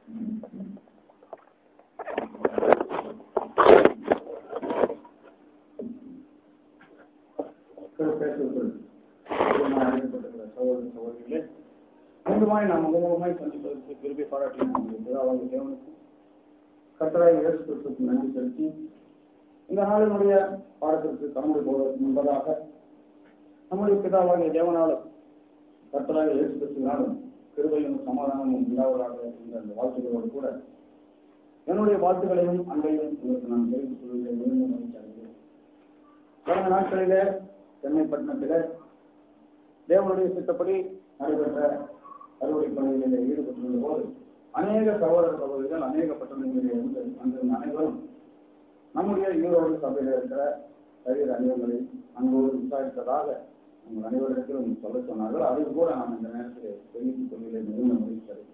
பேசுவதற்கு அறியப்பட்டிருக்கிற சகோதர சகோதரிகளே மீண்டுமாய் நாம் முகமுகமாய் சந்திப்பதற்கு விரும்பி பாராட்டி நம்முடைய பிதாவாகிய தேவனுக்கும் கர்த்தராய் இயேசு கிறிஸ்துவுக்கு நன்றி செலுத்தி இந்த நாளினுடைய பாடத்திற்கு கடந்து போவதற்கு முன்பதாக நம்முடைய பிதாவாகிய தேவனாலும் கர்த்தராக இயேசு கிறிஸ்துவினாலும் கிருபையும் சமாதானமும் உண்டாவதாக என்ற அந்த வாழ்த்துக்களோடு கூட என்னுடைய வாழ்த்துக்களையும் அன்பையும் உங்களுக்கு நான் தெரிவித்துக் கொள்கிறேன் மீண்டும் மகிழ்ச்சி அடைகிறேன் கடந்த நாட்களிலே சென்னை பட்டணத்திலே தேவனுடைய சித்தப்படி நடைபெற்ற அறுவடை பணிகளிலே ஈடுபட்டிருந்த போது அநேக சகோதர சகோதரிகள் அநேக பட்டணங்களிலே இருந்து வந்திருந்த அனைவரும் நம்முடைய ஈரோடு சபையில் இருக்கிற சரீர அணிவங்களை அன்போடு விசாரித்ததாக உங்கள் அனைவரிடத்திலும் சொல்ல சொன்னார்கள் அதை கூட நான் இந்த நேரத்தில் தெரிவித்துக் கொள்வதிலே மிகுந்த மகிழ்ச்சி அடைகிறேன்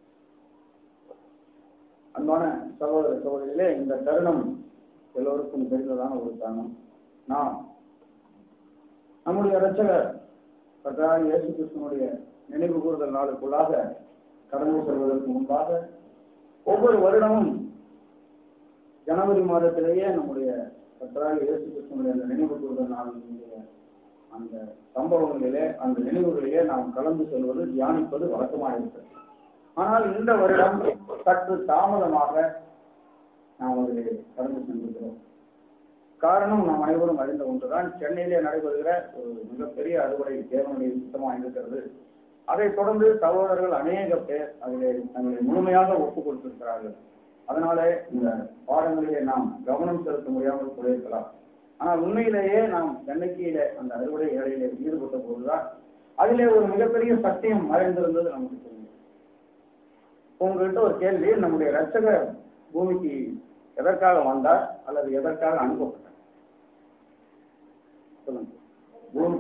அன்பான சகோதர சகோதரிகளே இந்த தருணம் எல்லோருக்கும் தெரிந்ததான ஒரு தருணம் நாம் நம்முடைய இரட்சகர் கர்த்தராகிய இயேசு கிறிஸ்துவனுடைய நினைவு கூறுதல் நாளுக்குள்ளாக கடந்து செல்வதற்கு முன்பாக ஒவ்வொரு வருடமும் ஜனவரி மாதத்திலேயே நம்முடைய கர்த்தராகிய இயேசு கிறிஸ்துவனுடைய அந்த நினைவு கூறுதல் நாளினுடைய அந்த சம்பவங்களிலே அந்த நினைவுகளிலே நாம் கலந்து செல்வது தியானிப்பது வழக்கமாக இருக்கிறது ஆனால் இந்த வருடம் சற்று தாமதமாக நாம் அதிலே கடந்து சென்றிருக்கிறோம் காரணம் நாம் அனைவரும் அறிந்த ஒன்றுதான் சென்னையிலே நடைபெறுகிற ஒரு மிகப்பெரிய அறுவடை தேவனுடைய சுத்தமாக இருக்கிறது அதைத் தொடர்ந்து சகோதரர்கள் அநேக பேர் அதிலே தங்களை முழுமையாக ஒப்புக் கொடுத்திருக்கிறார்கள் அதனாலே இந்த பாடங்களிலே நாம் கவனம் செலுத்த முடியாமல் போயிருக்கலாம் ஆனால் உண்மையிலேயே நாம் சென்னைக்கிலே அந்த அறுவடை வேலையிலே ஈடுபட்ட போதுதான் அதிலே ஒரு மிகப்பெரிய சத்தியம் மறைந்திருந்தது நமக்கு தெரியும் உங்கள்கிட்ட ஒரு கேள்வி நம்முடைய ரட்சகர் பூமிக்கு எதற்காக வந்தார் அல்லது எதற்காக அனுப்பப்பட்டார் சொல்லுங்க பூமி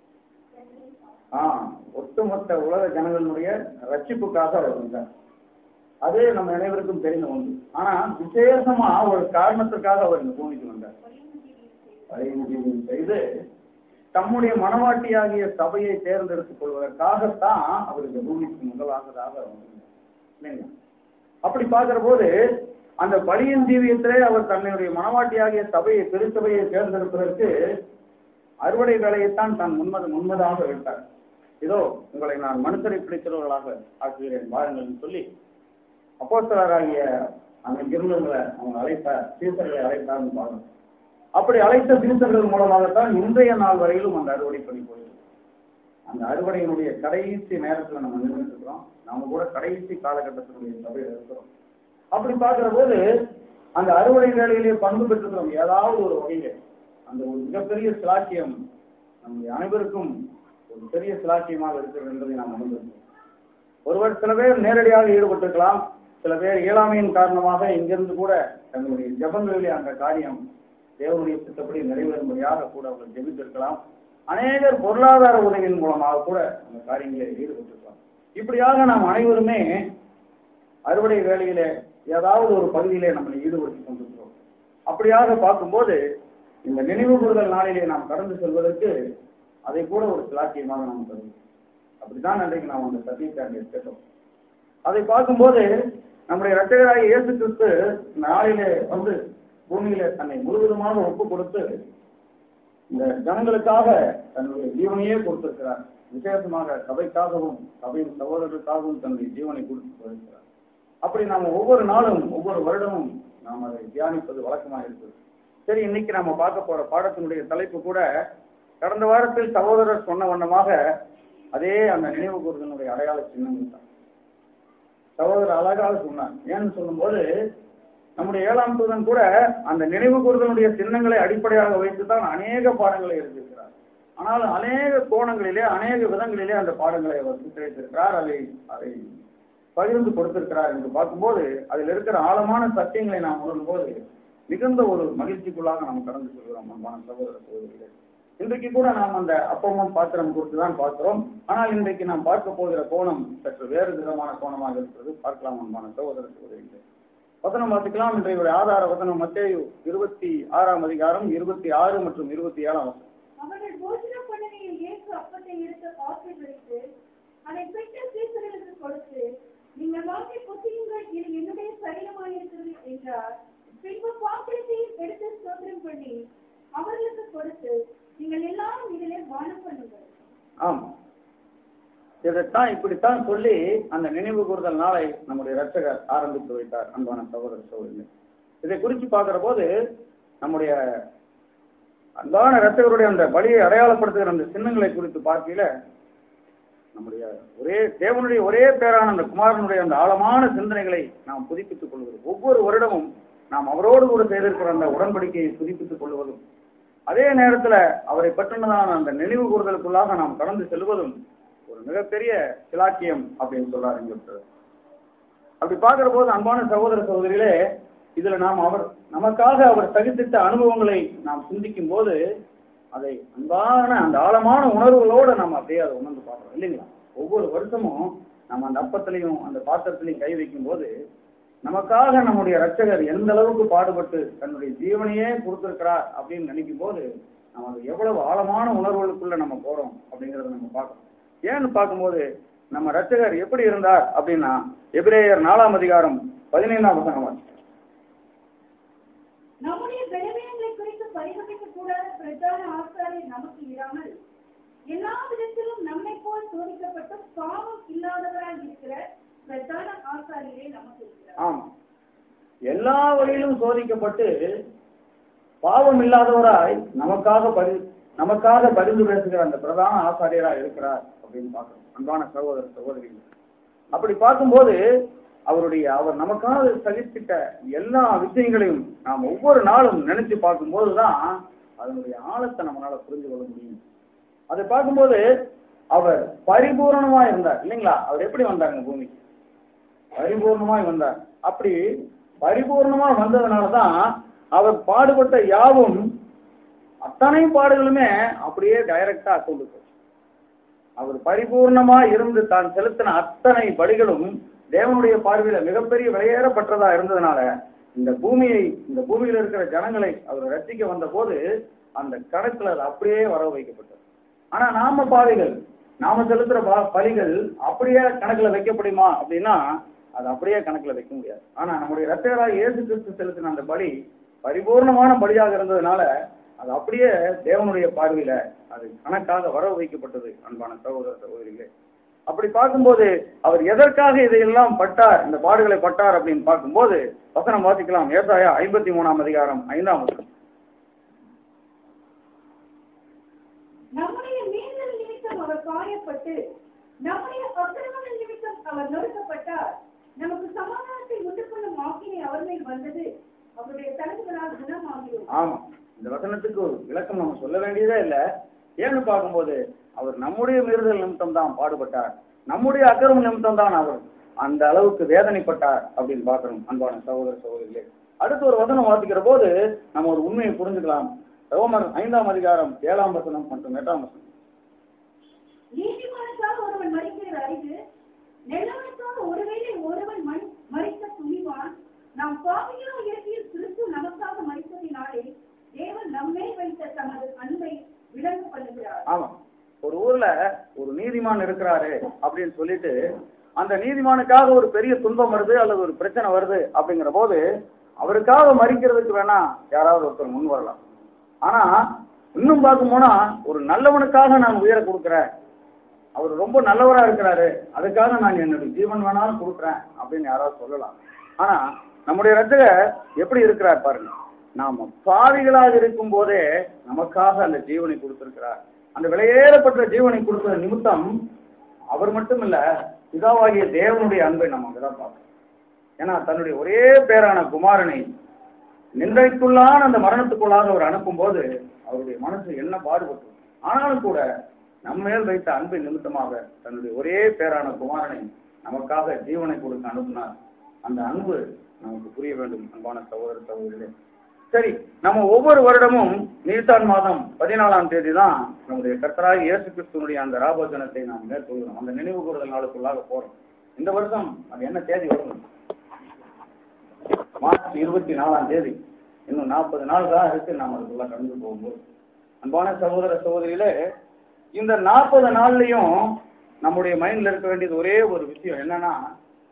ஆ ஒட்டுமொத்த உலக ஜனங்களுடைய ரட்சிப்புக்காக அவர் வந்தார் அது நம்ம அனைவருக்கும் தெரிந்த ஒன்று ஆனா விசேஷமா ஒரு காரணத்திற்காக அவர் இந்த பூமிக்கு வந்தார் பரிமுகம் செய்து தம்முடைய மனவாட்டியாகிய சபையை தேர்ந்தெடுத்துக் கொள்வதற்காகத்தான் அவர் இந்த பூமிக்கு முதலாவதாக வந்தார் இல்லைங்களா அப்படி பார்க்கிற போது அந்த பலியின் தீவியத்திலே அவர் தன்னுடைய மனவாட்டியாகிய சபையை திருச்சபையை தேர்ந்தெடுப்பதற்கு அறுவடை வேலையைத்தான் தான் முன்மது முன்மதாக வைத்தார் இதோ உங்களை நான் மனுஷரை பிடிக்கிறவர்களாக ஆக்குகிறேன் வாருங்கள் சொல்லி அப்போஸ்தலராகிய அந்த இருந்தவங்களை அவங்க அழைத்தார் சீசர்களை அழைத்தார்னு பாருங்க அப்படி அழைத்த சீசர்கள் மூலமாகத்தான் இன்றைய நாள் வரையிலும் அந்த அறுவடை பணி போயிருக்கு அந்த அறுவடையினுடைய கடைசி நேரத்துல நம்ம நின்றுட்டு இருக்கிறோம் நாம கூட கடைசி காலகட்டத்தினுடைய சபையில் இருக்கிறோம் அப்படி பார்க்கிற போது அந்த அறுவடை வேலையிலே பங்கு பெற்றிருக்கிறோம் ஏதாவது ஒரு வகையிலே அந்த ஒரு மிகப்பெரிய சிலாக்கியம் நம்முடைய அனைவருக்கும் ஒரு பெரிய சிலாக்கியமாக இருக்கிறது என்பதை நாம் உணர்ந்திருக்கிறோம் ஒருவர் சில பேர் நேரடியாக ஈடுபட்டிருக்கலாம் சில பேர் இயலாமையின் காரணமாக இங்கிருந்து கூட தங்களுடைய ஜபங்களிலே அந்த காரியம் தேவனுடைய சித்தப்படி நிறைவேறும்படியாக கூட அவர்கள் ஜெபித்திருக்கலாம் அநேகர் பொருளாதார உதவியின் மூலமாக கூட அந்த காரியங்களில் ஈடுபட்டிருக்கலாம் இப்படியாக நாம் அனைவருமே அறுவடை வேலையிலே ஏதாவது ஒரு பகுதியிலே நம்மளை ஈடுபடுத்திக் கொண்டிருக்கிறோம் அப்படியாக பார்க்கும்போது இந்த நினைவு கூறுதல் நாளிலே நாம் கடந்து செல்வதற்கு அதை கூட ஒரு சிலாக்கியமாக நாம் கருதுகிறோம் அப்படித்தான் அன்றைக்கு நாம் அந்த சத்தியத்தை அங்கே கேட்டோம் அதை பார்க்கும்போது நம்முடைய இரட்டையராக இயேசு கிறிஸ்து இந்த நாளிலே வந்து பூமியில தன்னை முழுவதுமாக ஒப்பு கொடுத்து இந்த ஜனங்களுக்காக தன்னுடைய ஜீவனையே கொடுத்திருக்கிறார் விசேஷமாக சபைக்காகவும் சபையின் சகோதரர்களுக்காகவும் தன்னுடைய ஜீவனை கொடுத்து போயிருக்கிறார் அப்படி நாம ஒவ்வொரு நாளும் ஒவ்வொரு வருடமும் நாம் அதை தியானிப்பது வழக்கமாக இருக்குது சரி இன்னைக்கு நம்ம பார்க்க போற பாடத்தினுடைய தலைப்பு கூட கடந்த வாரத்தில் சகோதரர் சொன்ன வண்ணமாக அதே அந்த நினைவு கூறுதலுடைய அடையாள சின்னங்கள் தான் சகோதரர் அழகாக சொன்னார் ஏன்னு சொல்லும்போது நம்முடைய ஏழாம் தூதன் கூட அந்த நினைவு கூறுதலுடைய சின்னங்களை அடிப்படையாக வைத்து தான் அநேக பாடங்களை எழுதியிருக்கிறார் ஆனால் அநேக கோணங்களிலே அநேக விதங்களிலே அந்த பாடங்களை அவர் சித்தரித்திருக்கிறார் அதை அதை பகிர்ந்து கொடுத்திருக்கிறார் என்று பார்க்கும்போது அதில் இருக்கிற ஆழமான சத்தியங்களை நாம் உணரும்போது மிகுந்த ஒரு மகிழ்ச்சிக்குள்ளாக நாம் கடந்து செல்கிறோம் அன்பான சகோதர சகோதரிகளே இன்றைக்கு கூட நாம் அந்த அப்பமும் பாத்திரம் குறித்து தான் பார்க்கிறோம் ஆனால் இன்றைக்கு நாம் பார்க்க போகிற கோணம் சற்று வேறு விதமான கோணமாக இருக்கிறது பார்க்கலாம் அன்பான சகோதர சகோதரிகளே வசனம் பார்த்துக்கலாம் இன்றைய ஆதார வசனம் மத்தேயு இருபத்தி ஆறாம் அதிகாரம் இருபத்தி ஆறு மற்றும் இருபத்தி ஏழாம் வசனம் அவர்கள் போஜனம் பண்ணுகையில் இயேசு அப்பத்தை எடுத்து பாத்திரம் வைத்து அதை பிட்டு சீசர்களுக்கு கொடுத்து நீங்கள் வாங்கி புசியுங்கள் இது என்னுடைய சரீரமாயிருக்கிறது என்றார் பின்பு பாத்திரத்தையும் எடுத்து ஸ்தோத்திரம் பண்ணி அவர்களுக்கு கொடுத்து நீங்கள் எல்லாரும் இதிலே வானம் பண்ணுங்கள் ஆமா இதைத்தான் இப்படித்தான் சொல்லி அந்த நினைவு கூறுதல் நாளை நம்முடைய ரட்சகர் ஆரம்பித்து வைத்தார் அன்பான சகோதர சகோதரி இதை குறித்து பார்க்கிற போது நம்முடைய அன்பான ரட்சகருடைய அந்த பலியை அடையாளப்படுத்துகிற அந்த சின்னங்களை குறித்து பார்க்கையில நம்முடைய ஒரே தேவனுடைய ஒரே பேரான அந்த குமாரனுடைய அந்த ஆழமான சிந்தனைகளை நாம் புதுப்பித்துக் கொள்வதும் ஒவ்வொரு வருடமும் நாம் அவரோடு கூட செய்திருக்கிற அந்த உடன்படிக்கையை புதுப்பித்துக் கொள்வதும் அதே நேரத்துல அவரை பற்றினதான அந்த நினைவு கூறுதலுக்குள்ளாக நாம் கடந்து செல்வதும் ஒரு மிகப்பெரிய சிலாக்கியம் அப்படின்னு சொல்றாரு இங்க ஒருத்தர். அப்படி பார்க்கிற போது அன்பான சகோதர சகோதரிகளே இதுல நாம் அவர் நமக்காக அவர் சகித்திட்ட அனுபவங்களை நாம் சிந்திக்கும் போது அதை அன்பான அந்த ஆழமான உணர்வுகளோட நம்ம அப்படியே அதை உணர்ந்து பார்க்கிறோம் இல்லைங்களா ஒவ்வொரு வருஷமும் நம்ம அந்த அப்பத்திலையும் அந்த பாத்திரத்திலையும் கை வைக்கும் போது நமக்காக நம்முடைய ரட்சகர் எந்த அளவுக்கு பாடுபட்டு தன்னுடைய ஜீவனையே கொடுத்திருக்கிறார் அப்படின்னு நினைக்கும் போது நம்ம அது எவ்வளவு ஆழமான உணர்வுகளுக்குள்ள நம்ம போறோம் அப்படிங்கறத நம்ம பார்க்கணும் ஏன்னு பார்க்கும்போது நம்ம ரட்சகர் எப்படி இருந்தார் அப்படின்னா எபிரேயர் நாலாம் அதிகாரம் பதினைந்தாம் வசனம் நம்முடைய பலவீனங்களை குறித்து பரிகரிக்க கூடாத பிரதான ஆசாரியர் நமக்கு இராமல் எல்லா விதத்திலும் நம்மை போல் சோதிக்கப்பட்டும் பாவம் இல்லாதவராய் இருக்கிற பிரதான ஆசாரியரே நமக்கு இருக்கிறார் ஆமா எல்லா வழியிலும் சோதிக்கப்பட்டு பாவம் இல்லாதவராய் நமக்காக பரி நமக்காக பரிந்து பேசுகிற அந்த பிரதான ஆசாரியராய் இருக்கிறார் அப்படின்னு பார்க்கிறோம் அன்பான சகோதர சகோதரிகள் அப்படி பார்க்கும்போது அவருடைய அவர் நமக்காக சகித்திட்ட எல்லா விஷயங்களையும் நாம் ஒவ்வொரு நாளும் நினைச்சு பார்க்கும்போது தான் அதனுடைய ஆழத்தை நம்மளால புரிந்து கொள்ள முடியும் அதை பார்க்கும்போது அவர் பரிபூரணமா இருந்தார் இல்லைங்களா அவர் எப்படி வந்தாருங்க பூமிக்கு பரிபூர்ணமாய் வந்தார் அப்படி பரிபூர்ணமா வந்ததுனாலதான் அவர் பாடுபட்ட யாவும் அத்தனை பாடுகளுமே அப்படியே டைரக்டா கொண்டு போச்சு அவர் பரிபூர்ணமா இருந்து தான் செலுத்தின அத்தனை பலிகளும் தேவனுடைய பார்வையில மிகப்பெரிய விலையேறப்பட்டதா இருந்ததுனால இந்த பூமியை இந்த பூமியில இருக்கிற ஜனங்களை அவர் ரசிக்க வந்த போது அந்த கணக்குல அது அப்படியே வர வைக்கப்பட்டது ஆனா நாம பாவிகள் நாம செலுத்துற பா- பலிகள் அப்படியே கணக்குல வைக்கப்படுமா அப்படின்னா அது அப்படியே கணக்குல வைக்க முடியாது ஆனா நம்முடைய ரத்தகராக இயேசு கிறிஸ்து செலுத்தின அந்த பலி பரிபூர்ணமான பலியாக இருந்ததுனால அது அப்படியே தேவனுடைய பார்வையில அது கணக்காக வரவு வைக்கப்பட்டது அன்பான சகோதர சகோதரிகளே அப்படி பார்க்கும்போது அவர் எதற்காக இதையெல்லாம் பட்டார் இந்த பாடுகளை பட்டார் அப்படின்னு பார்க்கும்போது வசனம் வாசிக்கலாம் ஏசாயா ஐம்பத்தி மூணாம் அதிகாரம் ஐந்தாம் வசனம் நம்முடைய மீன்கள் நிமித்தம் அவர் காயப்பட்டு நம்முடைய அக்கிரமங்கள் நிமித்தம் அவர் நொறுக்கப்பட்டார் நமக்கு சமாதானத்தை உண்டு பண்ணும் ஆக்கினை அவர் மேல் வந்தது அவருடைய தழும்புகளால் குணமாகிறோம் ஆமா இந்த வசனத்துக்கு ஒரு விளக்கம் நம்ம சொல்ல வேண்டியதே இல்லை ஏன்னு பார்க்கும்போது அவர் நம்முடைய மீறுதல் நிமித்தம் தான் பாடுபட்டார் நம்முடைய அக்கிரம நிமித்தம் தான் அவர் அந்த அளவுக்கு வேதனைப்பட்டார் அப்படின்னு பார்க்கணும் அன்பான சகோதர சகோதரிகளே அடுத்து ஒரு வசனம் வாசிக்கிற போது நம்ம ஒரு உண்மையை புரிஞ்சுக்கலாம் ரோமர் ஐந்தாம் அதிகாரம் ஏழாம் வசனம் மற்றும் எட்டாம் வசனம் நீதிமானுக்காக ஒருவன் மறிக்கிறது அரிது நல்லவனுக்காக ஒருவேளை ஒருவன் மண் மறிக்க துணிவான் நாம் பாவிகளா இருக்கையில் கிறிஸ்து நமக்காக மறித்ததினாலே தேவன் நம்மே வைத்த தமது அன்பை விளங்க பண்ணுகிறார் ஆமா ஒரு ஊர்ல ஒரு நீதிமான் இருக்கிறாரு அப்படின்னு சொல்லிட்டு அந்த நீதிமானுக்காக ஒரு பெரிய துன்பம் வருது அல்லது ஒரு பிரச்சனை வருது அப்படிங்கிற போது அவருக்காக மறிக்கிறதுக்கு வேணா யாராவது ஒருத்தர் முன் வரலாம் ஆனா இன்னும் பார்க்கும் போனா ஒரு நல்லவனுக்காக நான் உயிரை கொடுக்குறேன் அவர் ரொம்ப நல்லவரா இருக்கிறாரு அதுக்காக நான் என்னுடைய ஜீவன் வேணாலும் கொடுக்குறேன் அப்படின்னு யாராவது சொல்லலாம் ஆனா நம்முடைய ரட்சகர் எப்படி இருக்கிறார் பாருங்க நாம பாவிகளாக இருக்கும் போதே நமக்காக அந்த ஜீவனை கொடுத்திருக்கிறார் அந்த விலையேறப்பட்ட ஜீவனை கொடுத்த நிமித்தம் அவர் மட்டும் இல்ல பிதாவாகிய தேவனுடைய அன்பை நம்ம அங்கதான் பார்க்கணும் ஏன்னா தன்னுடைய ஒரே பேரான குமாரனை நிந்தைக்குள்ளான அந்த மரணத்துக்குள்ளாக அவர் அனுப்பும்போது அவருடைய மனசு என்ன பாடுபட்டு ஆனாலும் கூட நம்ம மேல் வைத்த அன்பின் நிமித்தமாக தன்னுடைய ஒரே பேரான குமாரனை நமக்காக ஜீவனை கொடுக்க அனுப்பினார் அந்த அன்பு நமக்கு புரிய வேண்டும் அன்பான சகோதர சகோதரிகளே சரி நம்ம ஒவ்வொரு வருடமும் நீர்தான் மாதம் பதினாலாம் தேதி தான் நம்முடைய கர்த்தராகி இயேசு கிறிஸ்துவனுடைய அந்த ராபோஜனத்தை நாம் மேற்கொள்கிறோம் அந்த நினைவு கூறுதல் நாளுக்குள்ளாக போறோம் இந்த வருஷம் அது என்ன தேதி வரும் மார்ச் இருபத்தி நாலாம் தேதி இன்னும் நாற்பது நாள் தான் இருக்கு நாம் அதுக்குள்ள கடந்து போகும்போது அன்பான சகோதர சகோதரிகளே இந்த நாற்பது நாள்லயும் நம்முடைய மைண்ட்ல இருக்க வேண்டியது ஒரே ஒரு விஷயம் என்னன்னா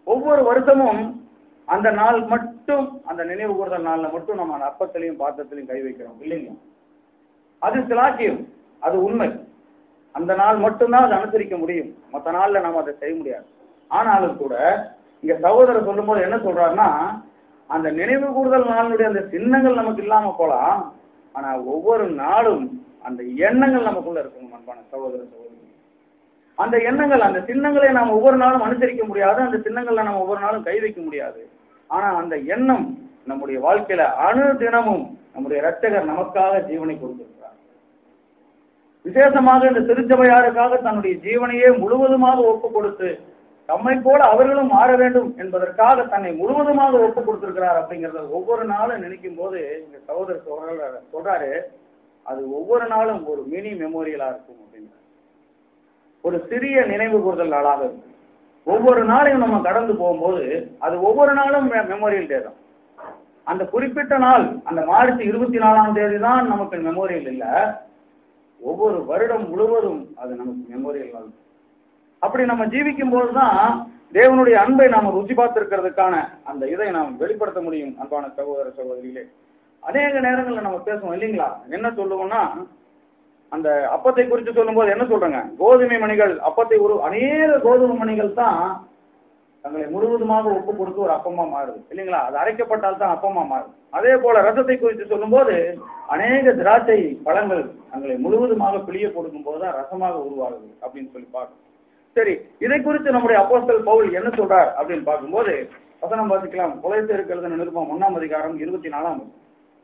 ஒவ்வொரு வருஷமும் அந்த நாள் மட்டும் அந்த நினைவு கூறுதல் நாள்ல மட்டும் நம்ம அந்த அப்பத்திலையும் பாத்திரத்திலையும் கை வைக்கிறோம் இல்லைங்க அது சிலாக்கியம் அது உண்மை அந்த நாள் மட்டும்தான் அதை அனுசரிக்க முடியும் மற்ற நாள்ல நம்ம அதை செய்ய முடியாது ஆனாலும் கூட இங்க சகோதரர் சொல்லும்போது என்ன சொல்றாருன்னா அந்த நினைவு கூறுதல் நாளுடைய அந்த சின்னங்கள் நமக்கு இல்லாம போலாம் ஆனா ஒவ்வொரு நாளும் அந்த எண்ணங்கள் நமக்குள்ள இருக்கணும் அன்பான சகோதர சகோதரி அந்த எண்ணங்கள் அந்த சின்னங்களை நாம் ஒவ்வொரு நாளும் அனுசரிக்க முடியாது அந்த சின்னங்களை நம்ம ஒவ்வொரு நாளும் கை வைக்க முடியாது ஆனா அந்த எண்ணம் நம்முடைய வாழ்க்கையில அணு தினமும் நம்முடைய இரட்சகர் நமக்காக ஜீவனை கொடுத்திருக்கிறார் விசேஷமாக இந்த திருச்சபையாருக்காக தன்னுடைய ஜீவனையே முழுவதுமாக ஒப்பு கொடுத்து தம்மை போல அவர்களும் மாற வேண்டும் என்பதற்காக தன்னை முழுவதுமாக ஒப்பு கொடுத்திருக்கிறார் அப்படிங்கறத ஒவ்வொரு நாளும் நினைக்கும் போது இந்த சகோதர சோழர் சொல்றாரு அது ஒவ்வொரு நாளும் ஒரு மினி மெமோரியலா இருக்கும் அப்படிங்கிறார் ஒரு சிறிய நினைவு கூறுதல் நாளாக இருக்கும் ஒவ்வொரு நாளையும் நம்ம கடந்து போகும்போது அது ஒவ்வொரு நாளும் மெமோரியல் டே தான் அந்த குறிப்பிட்ட நாள் அந்த மார்ச் இருபத்தி நாலாம் தேதி தான் நமக்கு மெமோரியல் இல்லை ஒவ்வொரு வருடம் முழுவதும் அது நமக்கு மெமோரியல் நாள் அப்படி நம்ம ஜீவிக்கும் போதுதான் தேவனுடைய அன்பை நாம ருசி பார்த்திருக்கிறதுக்கான அந்த இதை நாம் வெளிப்படுத்த முடியும் அன்பான சகோதர சகோதரிகளே அநேக நேரங்களில் நம்ம பேசுவோம் இல்லைங்களா என்ன சொல்லுவோம்னா அந்த அப்பத்தை குறித்து சொல்லும்போது என்ன சொல்றாங்க கோதுமை மணிகள் அப்பத்தை ஒரு அநேக கோதுமை மணிகள் தான் தங்களை முழுவதுமாக ஒப்பு கொடுத்து ஒரு அப்பமா மாறுது இல்லைங்களா அது அரைக்கப்பட்டால் தான் அப்பமா மாறுது அதே போல ரசத்தை குறித்து சொல்லும்போது அநேக திராட்சை பழங்கள் தங்களை முழுவதுமாக பிழிய கொடுக்கும் போது தான் ரசமாக உருவாகுது அப்படின்னு சொல்லி பார்க்கணும் சரி இதை குறித்து நம்முடைய அப்போஸ்தல் பவுல் என்ன சொல்றார் அப்படின்னு பார்க்கும்போது வசனம் வாசிக்கலாம் குலைத்து இருக்கிறது நிருபம் ஒன்னாம் அதிகாரம் இருபத்தி நாலாம் வசனம்.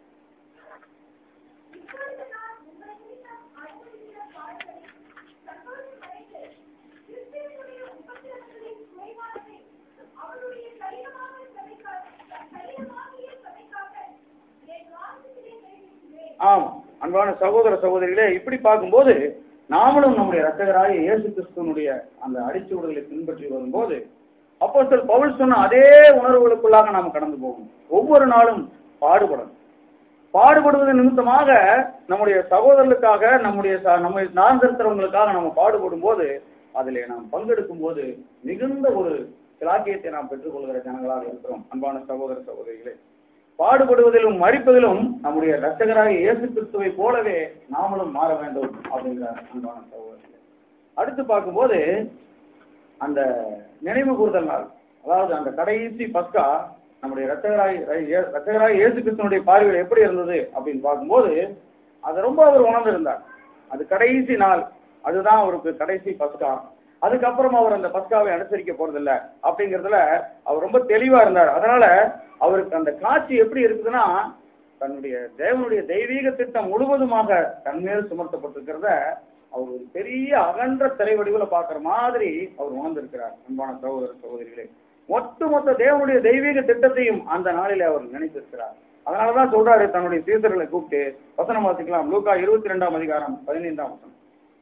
இப்பொழுது நான் உங்களை குறித்து அனுபவிக்கிற பாடுகளை தற்போது மறைத்து, கிறிஸ்துவினுடைய உபத்திரவங்களின் குறைவானதை அவருடைய சரீரமாக சபைக்காக சரீரமாகிய சபைக்காக என் வாசத்திலே தெரிவிக்கிறேன் ஆம் அன்பான சகோதர சகோதரிகளே இப்படி பார்க்கும்போது நாமளும் நம்முடைய ரத்தகராய இயேசு கிறிஸ்துவனுடைய அந்த அடிச்சுவடுகளை பின்பற்றி வரும்போது அப்போஸ்தலர் பவுல் சொன்ன அதே உணர்வுகளுக்குள்ளாக நாம் கடந்து போகணும் ஒவ்வொரு நாளும் பாடுபடணும் பாடுபடுவது நிமித்தமாக நம்முடைய சகோதரர்களுக்காக நம்முடைய ச- நம்மை சார்ந்திருக்கிறவங்களுக்காக நம்ம பாடுபடும் போது அதிலே நாம் பங்கெடுக்கும் போது மிகுந்த ஒரு சிலாக்கியத்தை நாம் பெற்றுக்கொள்கிற ஜனங்களாக இருக்கிறோம் அன்பான சகோதர சகோதரிகளே பாடுபடுவதிலும் மறிப்பதிலும் நம்முடைய ரட்சகராக இயேசு கிறிஸ்துவை போலவே நாமளும் மாற வேண்டும் அப்படிங்கிறார் அன்பான சகோதரர்களே அடுத்து பார்க்கும்போது அந்த நினைவு கூறுதல் நாள் அதாவது அந்த கடைசி பஸ்கா நம்முடைய ரத்தகராய் ரத்தகராய் இயேசு கிறிஸ்துவனுடைய பார்வையில் எப்படி இருந்தது அப்படின்னு பார்க்கும்போது அதை ரொம்ப அவர் உணர்ந்திருந்தார் அது கடைசி நாள் அதுதான் அவருக்கு கடைசி பஸ்கா அதுக்கப்புறம் அவர் அந்த பஸ்காவை அனுசரிக்க போறதில்ல அப்படிங்கறதுல அவர் ரொம்ப தெளிவா இருந்தார் அதனால அவருக்கு அந்த காட்சி எப்படி இருக்குதுன்னா தன்னுடைய தேவனுடைய தெய்வீக திட்டம் முழுவதுமாக தன்மேல் சுமத்தப்பட்டிருக்கிறத அவர் ஒரு பெரிய அகன்ற திரைவடிவுல பார்க்கிற மாதிரி அவர் உணர்ந்திருக்கிறார் அன்பான சகோதர சகோதரிகளே ஒட்டுமொத்த தேவனுடைய தெய்வீக திட்டத்தையும் அந்த நாளிலே அவர் நினைத்திருக்கிறார் அதனாலதான் சொல்றாரு தன்னுடைய சீசர்களை கூப்பிட்டு வசனம் வாசிக்கலாம் லூக்கா இருபத்தி ரெண்டாம் அதிகாரம் பதினைந்தாம் வசனம்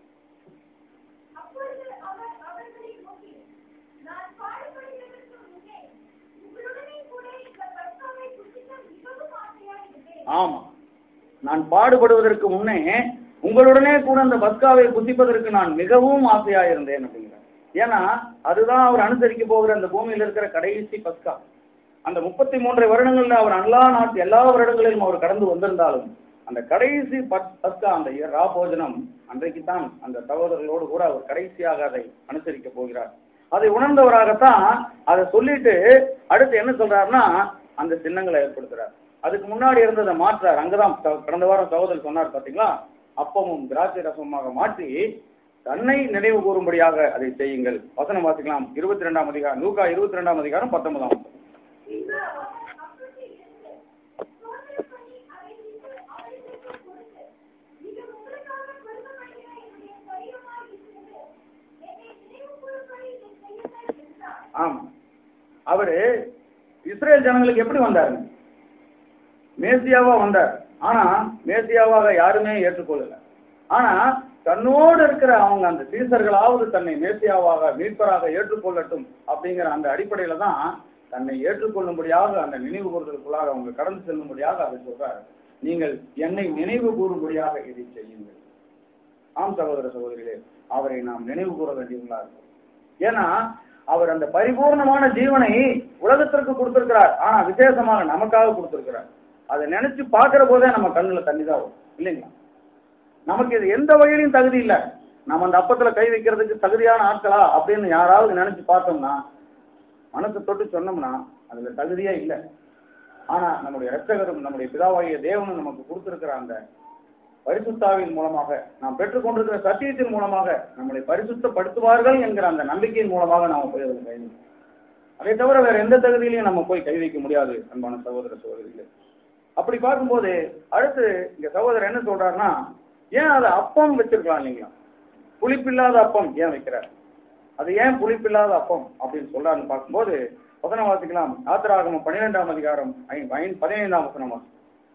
அப்பொழுது அவர் அவர்களை நோக்கி நான் பாடுபடுவதற்கு முன்னே உங்களுடனே கூட இந்த பஸ்காவை புசிக்க மிகவும் ஆசையாயிருந்தேன் ஆமா நான் பாடுபடுவதற்கு முன்னே உங்களுடனே கூட அந்த பஸ்காவை புசிப்பதற்கு நான் மிகவும் ஆசையா இருந்தேன் அப்படிங்கிறார் ஏன்னா அதுதான் அவர் அனுசரிக்க போகிற அந்த பூமியில இருக்கிற கடைசி பஸ்கா அந்த முப்பத்தி மூன்றை வருடங்கள்ல அவர் எல்லா நாட்டு எல்லா வருடங்களிலும் அவர் கடந்து வந்திருந்தாலும் அந்த கடைசி பஸ்- பஸ்கா அந்த ரா போஜனம் அன்றைக்கு தான் அந்த சகோதரர்களோடு கூட அவர் கடைசியாக அதை அனுசரிக்க போகிறார் அதை உணர்ந்தவராகத்தான் அதை சொல்லிட்டு அடுத்து என்ன சொல்றாருன்னா அந்த சின்னங்களை ஏற்படுத்துறார் அதுக்கு முன்னாடி இருந்ததை மாற்றார் அங்கதான் ச- கடந்த வாரம் சகோதரர் சொன்னார் பாத்தீங்களா அப்பமும் திராட்சை ரசமாக மாற்றி தன்னை நினைவு கூறும்படியாக அதை செய்யுங்கள் வசனம் வாசிக்கலாம் இருபத்தி ரெண்டாம் அதிகாரம் லூக்கா இருபத்தி ரெண்டாம் அதிகாரம் பத்தொன்பதாம் வசனம். பின்பு அவர் அப்பத்தை எடுத்து சோதனை பண்ணி அதை விட்டு அவர்களுக்கு கொடுத்து இது உங்களுக்காக கொடுக்கப்படுகிற என்னுடைய சரீரமாய் இருக்கிறது என்னை நினைவு கூறும்படி இதை செய்யுங்கள் என்றார் ஆமா அவரு இஸ்ரேல் ஜனங்களுக்கு எப்படி வந்தாரு மேசியாவா வந்தார் ஆனா மேசியாவாக யாருமே ஏற்றுக்கொள்ளல ஆனா தன்னோடு இருக்கிற அவங்க அந்த சீசர்களாவது தன்னை மேசியாவாக மீட்பராக ஏற்றுக்கொள்ளட்டும் அப்படிங்கிற அந்த அடிப்படையில தான் தன்னை ஏற்றுக்கொள்ளும்படியாக அந்த நினைவு கூறுதலுக்குள்ளாக அவங்க கடந்து செல்லும்படியாக அதை சொல்றாரு நீங்கள் என்னை நினைவு கூறும்படியாக இதை செய்யுங்கள் ஆம் சகோதர சகோதரிகளே அவரை நாம் நினைவு கூற வேண்டியவங்களா இருக்கும் ஏன்னா அவர் அந்த பரிபூர்ணமான ஜீவனை உலகத்திற்கு கொடுத்திருக்கிறார் ஆனா விசேஷமாக நமக்காக கொடுத்திருக்கிறார் அதை நினைச்சு பார்க்கிற போதே நம்ம கண்ணுல தண்ணி தான் வரும் இல்லைங்களா நமக்கு இது எந்த வகையிலும் தகுதி இல்லை நம்ம அந்த அப்பத்துல கை வைக்கிறதுக்கு தகுதியான ஆட்களா அப்படின்னு யாராவது நினைச்சு பார்த்தோம்னா மனசை தொட்டு சொன்னோம்னா அதுல தகுதியே இல்லை ஆனா நம்முடைய ரட்சகரும் நம்முடைய பிதாவாகிய தேவனும் நமக்கு கொடுத்திருக்கிற அந்த பரிசுத்தாவின் மூலமாக நாம் பெற்றுக்கொண்டிருக்கிற சத்தியத்தின் மூலமாக நம்மளை பரிசுத்தப்படுத்துவார்கள் என்கிற அந்த நம்பிக்கையின் மூலமாக நாம் போய் அதில் கை வைக்கணும். அதை தவிர வேற எந்த தகுதியிலையும் நம்ம போய் கை வைக்க முடியாது அன்பான சகோதர சகோதரிகளே அப்படி பார்க்கும்போது அடுத்து இங்க சகோதரர் என்ன சொல்றாருன்னா ஏன் அதை அப்பம் வச்சிருக்கலாம் இல்லைங்களா புளிப்பில்லாத அப்பம் ஏன் வைக்கிறார் அது ஏன் புளிப்பில்லாத அப்பம் அப்படின்னு சொல்றாருன்னு பார்க்கும்போது வசனம் வாசிக்கலாம் ஆத்திராகமம் பன்னிரெண்டாம் அதிகாரம் ஐ- ஐ- பதினைந்தாம் வசனம் வாசி.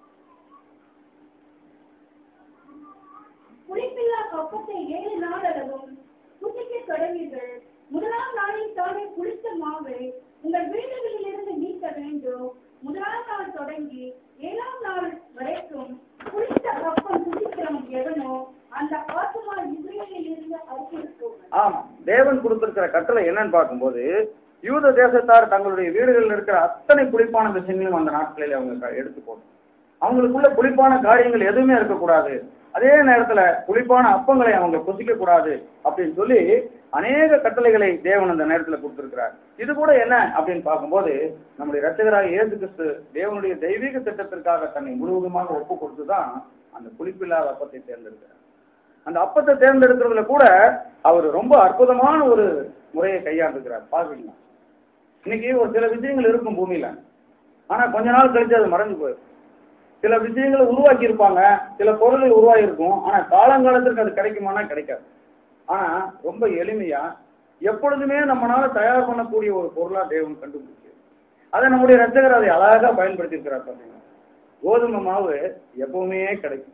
புளிப்பில்லா கப்பத்தை ஏழு நாள் அளவும் புசிக்க தொடங்கீர்கள் முதலாம் நாளில் தானே புளித்த மாவை உங்கள் வீடுகளில் இருந்து நீக்க வேண்டும் முதலாம் நாள் தொடங்கி ஏழாம் நாள் வரைக்கும் புளித்த கப்பம் புசிக்கிறவன் எவனோ அந்த ஆத்மா இஸ்ரேலில் இருந்து அறுத்திருக்கும் ஆமா தேவன் கொடுத்திருக்கிற கட்டளை என்னன்னு பார்க்கும்போது யூத தேசத்தார் தங்களுடைய வீடுகளில் இருக்கிற அத்தனை புளிப்பான விஷயங்களையும் அந்த நாட்களில் அவங்க க- எடுத்து போடும் அவங்களுக்குள்ள புளிப்பான காரியங்கள் எதுவுமே இருக்கக்கூடாது அதே நேரத்துல புளிப்பான அப்பங்களை அவங்க புசிக்க கூடாது அப்படின்னு சொல்லி அநேக கட்டளைகளை தேவன் அந்த நேரத்துல கொடுத்திருக்கிறார் இது கூட என்ன அப்படின்னு பார்க்கும்போது நம்முடைய ரட்சகராக இயேசு கிறிஸ்து தேவனுடைய தெய்வீக திட்டத்திற்காக தன்னை முழுவதுமாக ஒப்பு கொடுத்துதான் அந்த புளிப்பில்லாத அப்பத்தை தேர்ந்தெடுக்கிறார் அந்த அப்பத்தை தேர்ந்தெடுக்கிறதுல கூட அவர் ரொம்ப அற்புதமான ஒரு முறையை கையாண்டுக்கிறார் பாக்குறீங்களா இன்னைக்கு ஒரு சில விஷயங்கள் இருக்கும் பூமியில ஆனா கொஞ்ச நாள் கழிச்சு அது மறைஞ்சு போயிடும் சில விஷயங்களை உருவாக்கி இருப்பாங்க சில பொருள்கள் உருவாகி இருக்கும் ஆனா காலங்காலத்திற்கு அது கிடைக்குமானா கிடைக்காது ஆனா ரொம்ப எளிமையா எப்பொழுதுமே நம்மளால தயார் பண்ணக்கூடிய ஒரு பொருளா தேவன் கண்டுபிடிச்சு அதை நம்முடைய ரத்தகர் அதை அழகா பயன்படுத்தி இருக்கிறார் பாத்தீங்கன்னா கோதுமை மாவு எப்பவுமே கிடைக்கும்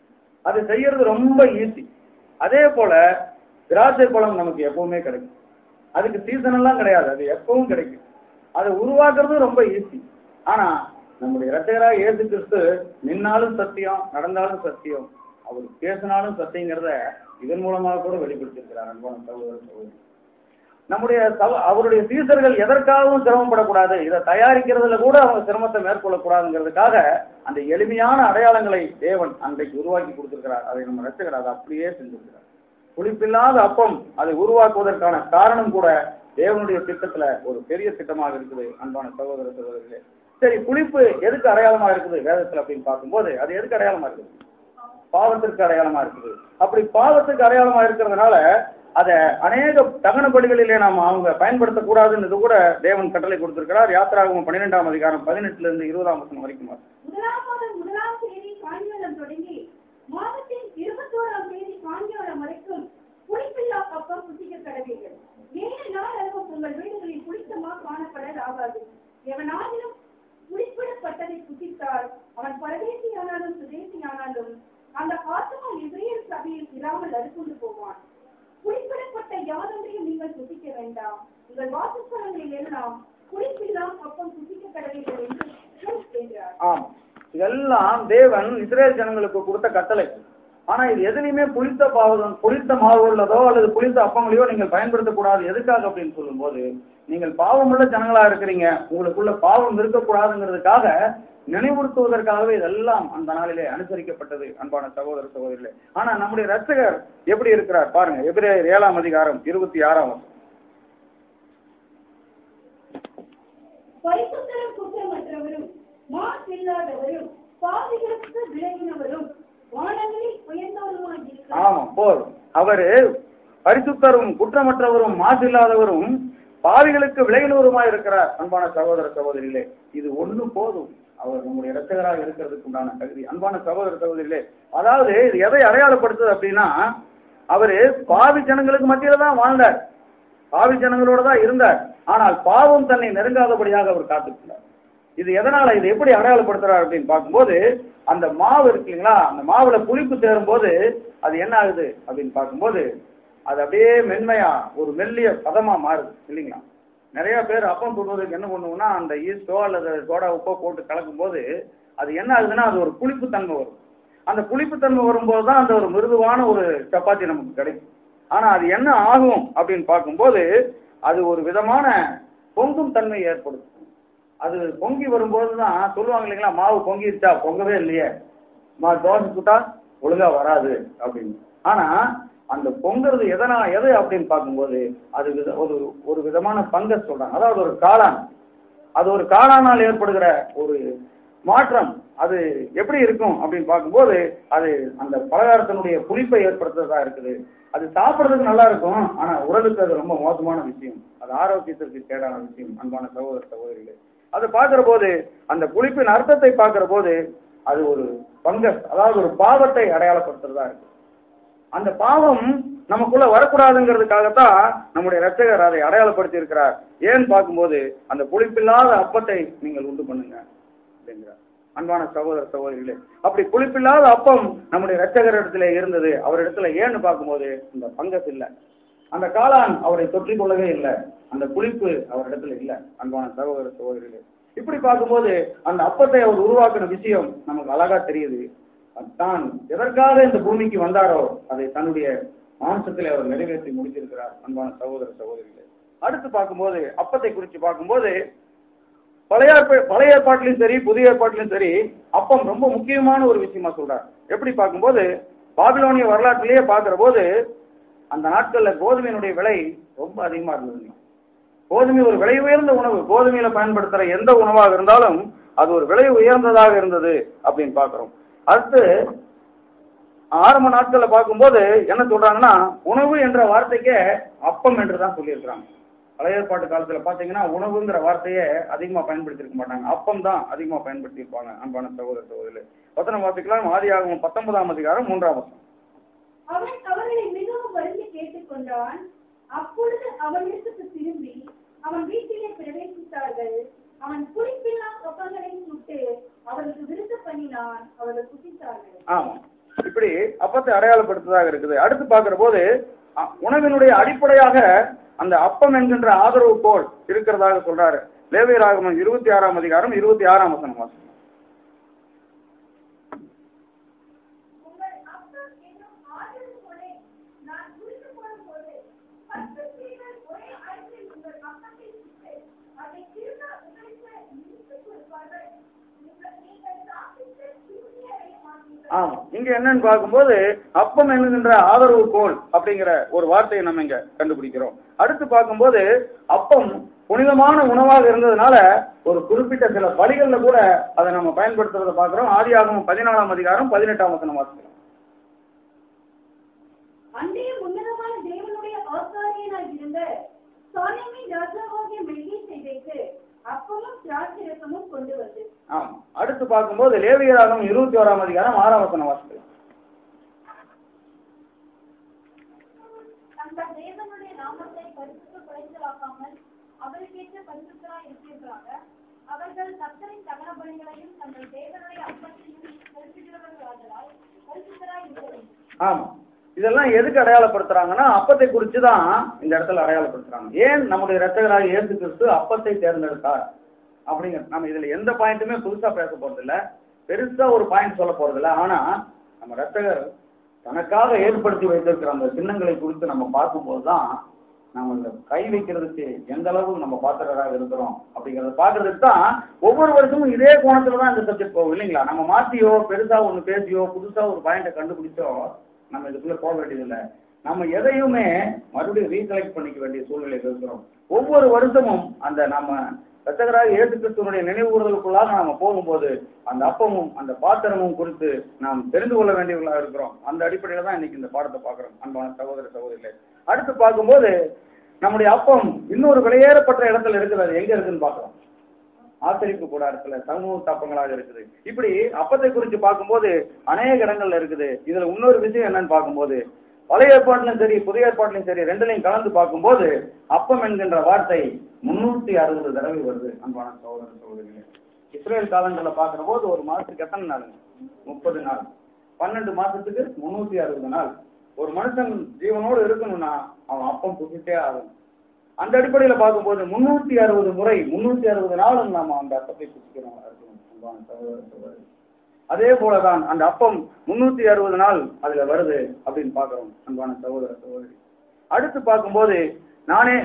அது செய்யறது ரொம்ப ஈஸி அதே போல திராட்சை பழம் நமக்கு எப்பவுமே கிடைக்கும் அதுக்கு சீசன் எல்லாம் கிடையாது அது எப்பவும் கிடைக்கும் அதை உருவாக்குறதும் ரொம்ப ஈஸி ஆனா நம்முடைய இரட்டையராக இயேசு கிறிஸ்து நின்னாலும் சத்தியம் நடந்தாலும் சத்தியம் அவர் பேசினாலும் சத்தியங்கிறத இதன் மூலமாக கூட வெளிப்படுத்தியிருக்கிறார் அன்பான சகோதர சகோதரி நம்முடைய சவ- அவருடைய சீசர்கள் எதற்காகவும் சிரமப்படக்கூடாது இதை தயாரிக்கிறதுல கூட அவங்க சிரமத்தை மேற்கொள்ளக்கூடாதுங்கிறதுக்காக அந்த எளிமையான அடையாளங்களை தேவன் அன்றைக்கு உருவாக்கி கொடுத்திருக்கிறார் அதை நம்ம ரசிகர் அதை அப்படியே செஞ்சிருக்கிறார் புளிப்பில்லாத அப்பம் அதை உருவாக்குவதற்கான காரணம் கூட தேவனுடைய திட்டத்துல ஒரு பெரிய திட்டமாக இருக்குது அன்பான சகோதர சகோதரிகளே சரி புளிப்பு எதுக்கு அடையாளமா இருக்குது வேதத்துல அப்படின்னு பார்க்கும்போது அது எதுக்கு அடையாளமா இருக்குது பாவத்திற்கு அடையாளமா இருக்குது அப்படி பாவத்துக்கு அடையாளமா இருக்கிறதுனால அத அநேக தகன பலிகளிலே நாம் அவங்க பயன்படுத்தக்கூடாதுன்னு கூட தேவன் கட்டளை கொடுத்திருக்கிறார் யாத்திராகமம் பன்னிரெண்டாம் அதிகாரம் பதினெட்டுல இருந்து இருபதாம் வசனம் வரைக்கும் வாசி. முதலாம் மாதம் முதலாம் தேதி சாயங்காலம் தொடங்கி மாதத்தின் இருபத்தோராம் தேதி சாயங்காலம் வரைக்கும் புளிப்பில்லா பக்கம் புசிக்க கடவீர்கள் ஏழு நாள் அளவும் உங்கள் வீடுகளில் புளித்தமா காணப்படலாகாது எவனாயினும் புளிப்பிடப்பட்டதை புசித்தால் அவன் பரதேசியானாலும் சுதேசியானாலும் அந்த ஆத்மா இஸ்ரேல் சபையில் இராமல் அறுப்புண்டு போவான் புளிப்பிடப்பட்ட யாதொன்றையும் நீங்கள் புசிக்க வேண்டாம் உங்கள் வாசஸ்தலங்களில் எல்லாம் புளிப்பில்லாம் அப்பம் புசிக்க கடவீர்கள் என்று என்றார் ஆமா இதெல்லாம் தேவன் இஸ்ரேல் ஜனங்களுக்கு கொடுத்த கட்டளை ஆனா இது எதுலையுமே புளித்த பாவம் புளித்த மாவு உள்ளதோ அல்லது புளித்த அப்பங்களையோ நீங்கள் பயன்படுத்தக்கூடாது எதுக்காக அப்படின்னு சொல்லும்போது நீங்கள் பாவமுள்ள ஜனங்களா இருக்கிறீங்க உங்களுக்குள்ள பாவம் இருக்கக்கூடாதுங்கிறதுக்காக நினைவுறுத்துவதற்காகவே இதெல்லாம் அந்த நாளிலே அனுசரிக்கப்பட்டது அன்பான சகோதர சகோதரிகளே ஆனா நம்முடைய ரட்சகர் எப்படி இருக்கிறார் பாருங்க எபிரேயர் ஏழாம் அதிகாரம் இருபத்தி ஆறாம் வசனம். பரிசுத்தரும் குற்றமற்றவரும் மாசில்லாதவரும் பாவிகளுக்கு விலகினவரும் வானங்களில் உயர்ந்தவருமாய் இருக்கிறார் ஆமா போதும் அவரு பரிசுத்தரும் குற்றமற்றவரும் மாசில்லாதவரும் பாவிகளுக்கு விலகினவருமாய் இருக்கிறார் அன்பான சகோதர சகோதரிகளே இது ஒண்ணு போதும் அவர் நம்முடைய இரட்சகராக இருக்கிறதுக்கு உண்டான தகுதி அன்பான சகோதர சகோதரிகளே அதாவது இது எதை அடையாளப்படுத்துது அப்படின்னா அவரு பாவி ஜனங்களுக்கு மத்தியில தான் வாழ்ந்தார் பாவி ஜனங்களோட தான் இருந்தார் ஆனால் பாவம் தன்னை நெருங்காதபடியாக அவர் காத்துக்கிறார் இது எதனால இது எப்படி அடையாளப்படுத்துறாரு அப்படின்னு பார்க்கும்போது அந்த மாவு இருக்கு இல்லைங்களா அந்த மாவுல புளிப்பு சேரும் போது அது என்ன ஆகுது அப்படின்னு பார்க்கும்போது அது அப்படியே மென்மையா ஒரு மெல்லிய பதமா மாறுது இல்லைங்களா நிறைய பேர் அப்பம் சுடுவதற்கு என்ன பண்ணுவோம்னா அந்த ஈஸ்டோ அல்லது சோடா உப்போ போட்டு கலக்கும் போது அது என்ன ஆகுதுன்னா அது ஒரு புளிப்பு தன்மை வரும் அந்த புளிப்புத்தன்மை வரும்போது தான் அந்த ஒரு மிருதுவான ஒரு சப்பாத்தி நமக்கு கிடைக்கும் ஆனா அது என்ன ஆகும் அப்படின்னு பார்க்கும்போது அது ஒரு விதமான பொங்கும் தன்மை ஏற்படுத்தும் அது பொங்கி வரும்போது தான் சொல்லுவாங்க இல்லைங்களா மாவு பொங்கிருச்சா பொங்கவே இல்லையே மா தோசை சுட்டா ஒழுங்கா வராது அப்படின்னு ஆனா அந்த பொங்குறது எதனா எது அப்படின்னு பார்க்கும்போது அது வித- ஒரு ஒரு விதமான பங்கஸ் சொல்றாங்க அதாவது ஒரு காளான் அது ஒரு காளானால் ஏற்படுகிற ஒரு மாற்றம் அது எப்படி இருக்கும் அப்படின்னு பார்க்கும்போது அது அந்த பலகாரத்தினுடைய புளிப்பை ஏற்படுத்துறதா இருக்குது அது சாப்பிடுறதுக்கு நல்லா இருக்கும் ஆனா உடலுக்கு அது ரொம்ப மோசமான விஷயம் அது ஆரோக்கியத்திற்கு கேடான விஷயம் அன்பான சகோதர சகோதரிகளே அதை பார்க்கிற போது அந்த புளிப்பின் அர்த்தத்தை பார்க்கிற போது அது ஒரு பங்கஸ் அதாவது ஒரு பாவத்தை அடையாளப்படுத்துறதா இருக்கு அந்த பாவம் நமக்குள்ள வரக்கூடாதுங்கிறதுக்காகத்தான் நம்முடைய ரட்சகர் அதை அடையாளப்படுத்தி இருக்கிறார் ஏன் பார்க்கும்போது அந்த புளிப்பில்லாத அப்பத்தை நீங்கள் உண்டு பண்ணுங்க அப்படிங்கிறார் அன்பான சகோதர சகோதரிகளே அப்படி புளிப்பில்லாத அப்பம் நம்முடைய ரட்சகர் இடத்துல இருந்தது அவர் இடத்துல ஏன்னு பார்க்கும்போது இந்த பங்கஸ் இல்லை அந்த காளான் அவரை தொற்றிக் கொள்ளவே இல்லை அந்த புளிப்பு அவர் இடத்துல இல்லை அன்பான சகோதர சகோதரிகளே இப்படி பார்க்கும்போது அந்த அப்பத்தை அவர் உருவாக்கின விஷயம் நமக்கு அழகா தெரியுது தான் எதற்காக இந்த பூமிக்கு வந்தாரோ அதை தன்னுடைய மாம்சத்திலே அவர் நிறைவேற்றி முடித்திருக்கிறார் அன்பான சகோதர சகோதரிகளே அடுத்து பார்க்கும்போது அப்பத்தை குறித்து பார்க்கும்போது பழைய ஏற்ப- பழைய ஏற்பாட்டிலும் சரி புதிய ஏற்பாட்டிலும் சரி அப்பம் ரொம்ப முக்கியமான ஒரு விஷயமா சொல்றார் எப்படி பார்க்கும்போது பாபிலோனிய வரலாற்றிலேயே பார்க்கிற போது அந்த நாட்கள்ல கோதுமையினுடைய விலை ரொம்ப அதிகமா இருந்ததுங்க கோதுமை ஒரு விலை உயர்ந்த உணவு கோதுமையில பயன்படுத்துற எந்த உணவாக இருந்தாலும் அது ஒரு விலை உயர்ந்ததாக இருந்தது அப்படின்னு பார்க்கிறோம் அடுத்து ஆரம்ப நாட்கள்ல பார்க்கும்போது என்ன சொல்றாங்கன்னா உணவு என்ற வார்த்தைக்கே அப்பம் என்று தான் சொல்லியிருக்கிறாங்க பழைய ஏற்பாட்டு காலத்துல பாத்தீங்கன்னா உணவுங்கிற வார்த்தையை அதிகமா பயன்படுத்தியிருக்க மாட்டாங்க அப்பம் தான் அதிகமா பயன்படுத்தியிருப்பாங்க அன்பான சகோதர சகோதரி வசனம் வாசிக்கலாம் ஆதியாகமம் பத்தொன்பதாம் அதிகாரம் மூன்றாம் வசனம் அவன் அவர்களை மிகவும் வருந்தி கேட்டுக்கொண்டான் அப்பொழுது அவனிடத்துக்கு திரும்பி அவன் வீட்டிலே பிரவேசித்தார்கள் அவன் குறிப்பில்லா ஒப்பங்களை சுட்டு அவர்களுக்கு விருத்த பண்ணினான் அவர்கள் புசித்தார்கள் ஆமா இப்படி அப்பத்தை அடையாளப்படுத்துவதாக இருக்குது அடுத்து பார்க்கிற போது அ- உணவினுடைய அடிப்படையாக அந்த அப்பம் என்கின்ற ஆதரவு கோல் இருக்கிறதாக சொல்றாரு லேவியராகமம் இருபத்தி ஆறாம் அதிகாரம் இருபத்தி ஆறாம் வசனம் வாசிக்கலாம். உங்கள் அப்பம் என்னும் ஆதரவுகோலை நான் குறித்து போடும்போது பத்து ஸ்திரீகள் ஒரே அறையில் உங்கள் அப்பத்தை சுட்டு அதை திரும்ப உங்களுக்கு நிறுத்திக் கொடுப்பார்கள் நீங்கள் நீங்கள் சாப்பிட்டு திருப்தியடைய மாட்டீர்கள் ஆமா இங்க என்னன்னு பார்க்கும்போது அப்பம் என்கின்ற ஆதரவு கோல் அப்படிங்கிற ஒரு வார்த்தையை நம்ம இங்க கண்டுபிடிக்கிறோம் அடுத்து பார்க்கும்போது அப்பம் புனிதமான உணவாக இருந்ததுனால ஒரு குறிப்பிட்ட சில பலிகள்ல கூட அதை நம்ம பயன்படுத்துறத பார்க்கிறோம் ஆதியாகமம் பதினாலாம் அதிகாரம் பதினெட்டாம் வசனம் வாசிக்கிறோம் அன்றைய உன்னதமான தேவனுடைய ஆசாரியனாய் இருந்த சாலேமின் ராஜாவாகிய மெல்கீசேதேக்கு அப்பமும் திராட்சரசமும் கொண்டு வந்து ஆமா அடுத்து பார்க்கும்போது லேவியராகம் இருபத்தி ஓராம் அதிகாரம் ஆறாம் வசனம் வாசிக்கலாம் தங்கள் தேவனுடைய நாமத்தை பரிசுத்த குறைச்சலாக்காமல் அவருக்கேற்ற பரிசுத்தராய் இருக்கிறாங்க அவர்கள் கர்த்தரின் தகன பலிகளையும் தங்கள் தேவனுடைய அப்பத்தையும் செலுத்துகிறவர்களாதலால் பரிசுத்தராய் இருக்க வேண்டும் ஆமா இதெல்லாம் எதுக்கு அடையாளப்படுத்துறாங்கன்னா அப்பத்தை குறித்து தான் இந்த இடத்துல அடையாளப்படுத்துறாங்க ஏன் நம்முடைய ரத்தகராக இயேசு கிறிஸ்து அப்பத்தை தேர்ந்தெடுத்தார் அப்படிங்கிற நம்ம இதுல எந்த பாயிண்ட்டுமே புதுசா பேச போறது இல்ல பெருசா ஒரு பாயிண்ட் சொல்ல போறது இல்ல ஆனா நம்ம ரத்தகர் தனக்காக ஏற்படுத்தி வைத்திருக்கிற அந்த சின்னங்களை குறித்து நம்ம பார்க்கும்போது தான் நம்ம இந்த கை வைக்கிறதுக்கு எந்த அளவுக்கு நம்ம பாத்திரராக இருக்கிறோம் அப்படிங்கறத பாக்குறதுக்கு தான் ஒவ்வொரு வருஷமும் இதே கோணத்துல தான் இந்த சப்ஜெக்ட் போகும் இல்லைங்களா நம்ம மாத்தியோ பெருசா ஒண்ணு பேசியோ புதுசா ஒரு பாயிண்ட கண்டுபிடிச்சோ நம்ம இதுக்குள்ள போக வேண்டியதில்லை நம்ம எதையுமே மறுபடியும் ரீகலெக்ட் பண்ணிக்க வேண்டிய சூழ்நிலையில் இருக்கிறோம் ஒவ்வொரு வருஷமும் அந்த நம்ம ரத்தகராக இயேசு கிறிஸ்துவனுடைய நினைவுறுதலுக்குள்ளாக நாம போகும்போது அந்த அப்பமும் அந்த பாத்திரமும் குறித்து நாம் தெரிந்து கொள்ள வேண்டியவர்களாக இருக்கிறோம் அந்த அடிப்படையில தான் இன்னைக்கு இந்த பாடத்தை பார்க்கிறோம் அன்பான சகோதர சகோதரிகளே அடுத்து பார்க்கும்போது நம்முடைய அப்பம் இன்னொரு வெளியேறப்பட்ட இடத்துல இருக்குது அது எங்க இருக்குன்னு பார்க்கிறோம் ஆச்சரிப்பு கூடாரத்துல சமூக தப்பங்களாக இருக்குது இப்படி அப்பத்தை குறித்து பார்க்கும்போது அநேக இடங்கள்ல இருக்குது இதுல இன்னொரு விஷயம் என்னன்னு பார்க்கும்போது பழைய ஏற்பாட்டிலும் சரி புதிய ஏற்பாட்டிலும் சரி ரெண்டுலையும் கலந்து பார்க்கும்போது அப்பம் என்கின்ற வார்த்தை முன்னூத்தி அறுபது தடவை வருது அன்பான சகோதர சகோதரிகளே இஸ்ரேல் காலங்கள்ல பார்க்கிற போது ஒரு மாசத்துக்கு எத்தனை நாள் முப்பது நாள் பன்னெண்டு மாசத்துக்கு முன்னூத்தி அறுபது நாள் ஒரு மனுஷன் ஜீவனோடு இருக்கணும்னா அவன் அப்பம் புசித்தே ஆகணும் அந்த அடிப்படையில பார்க்கும்போது முன்னூத்தி அறுபது முறை முன்னூத்தி அறுபது நாளும் நாம அந்த அப்பத்தை புசிக்கிறோம் இருக்கணும் அன்பான சகோதர சகோதரி அதே போலதான் அந்த அப்பம் முன்னூத்தி அறுபது நாள் அதுல வருது அப்படின்னு பார்க்கிறோம் அன்பான சகோதர சகோதரி அடுத்து பார்க்கும்போது நானே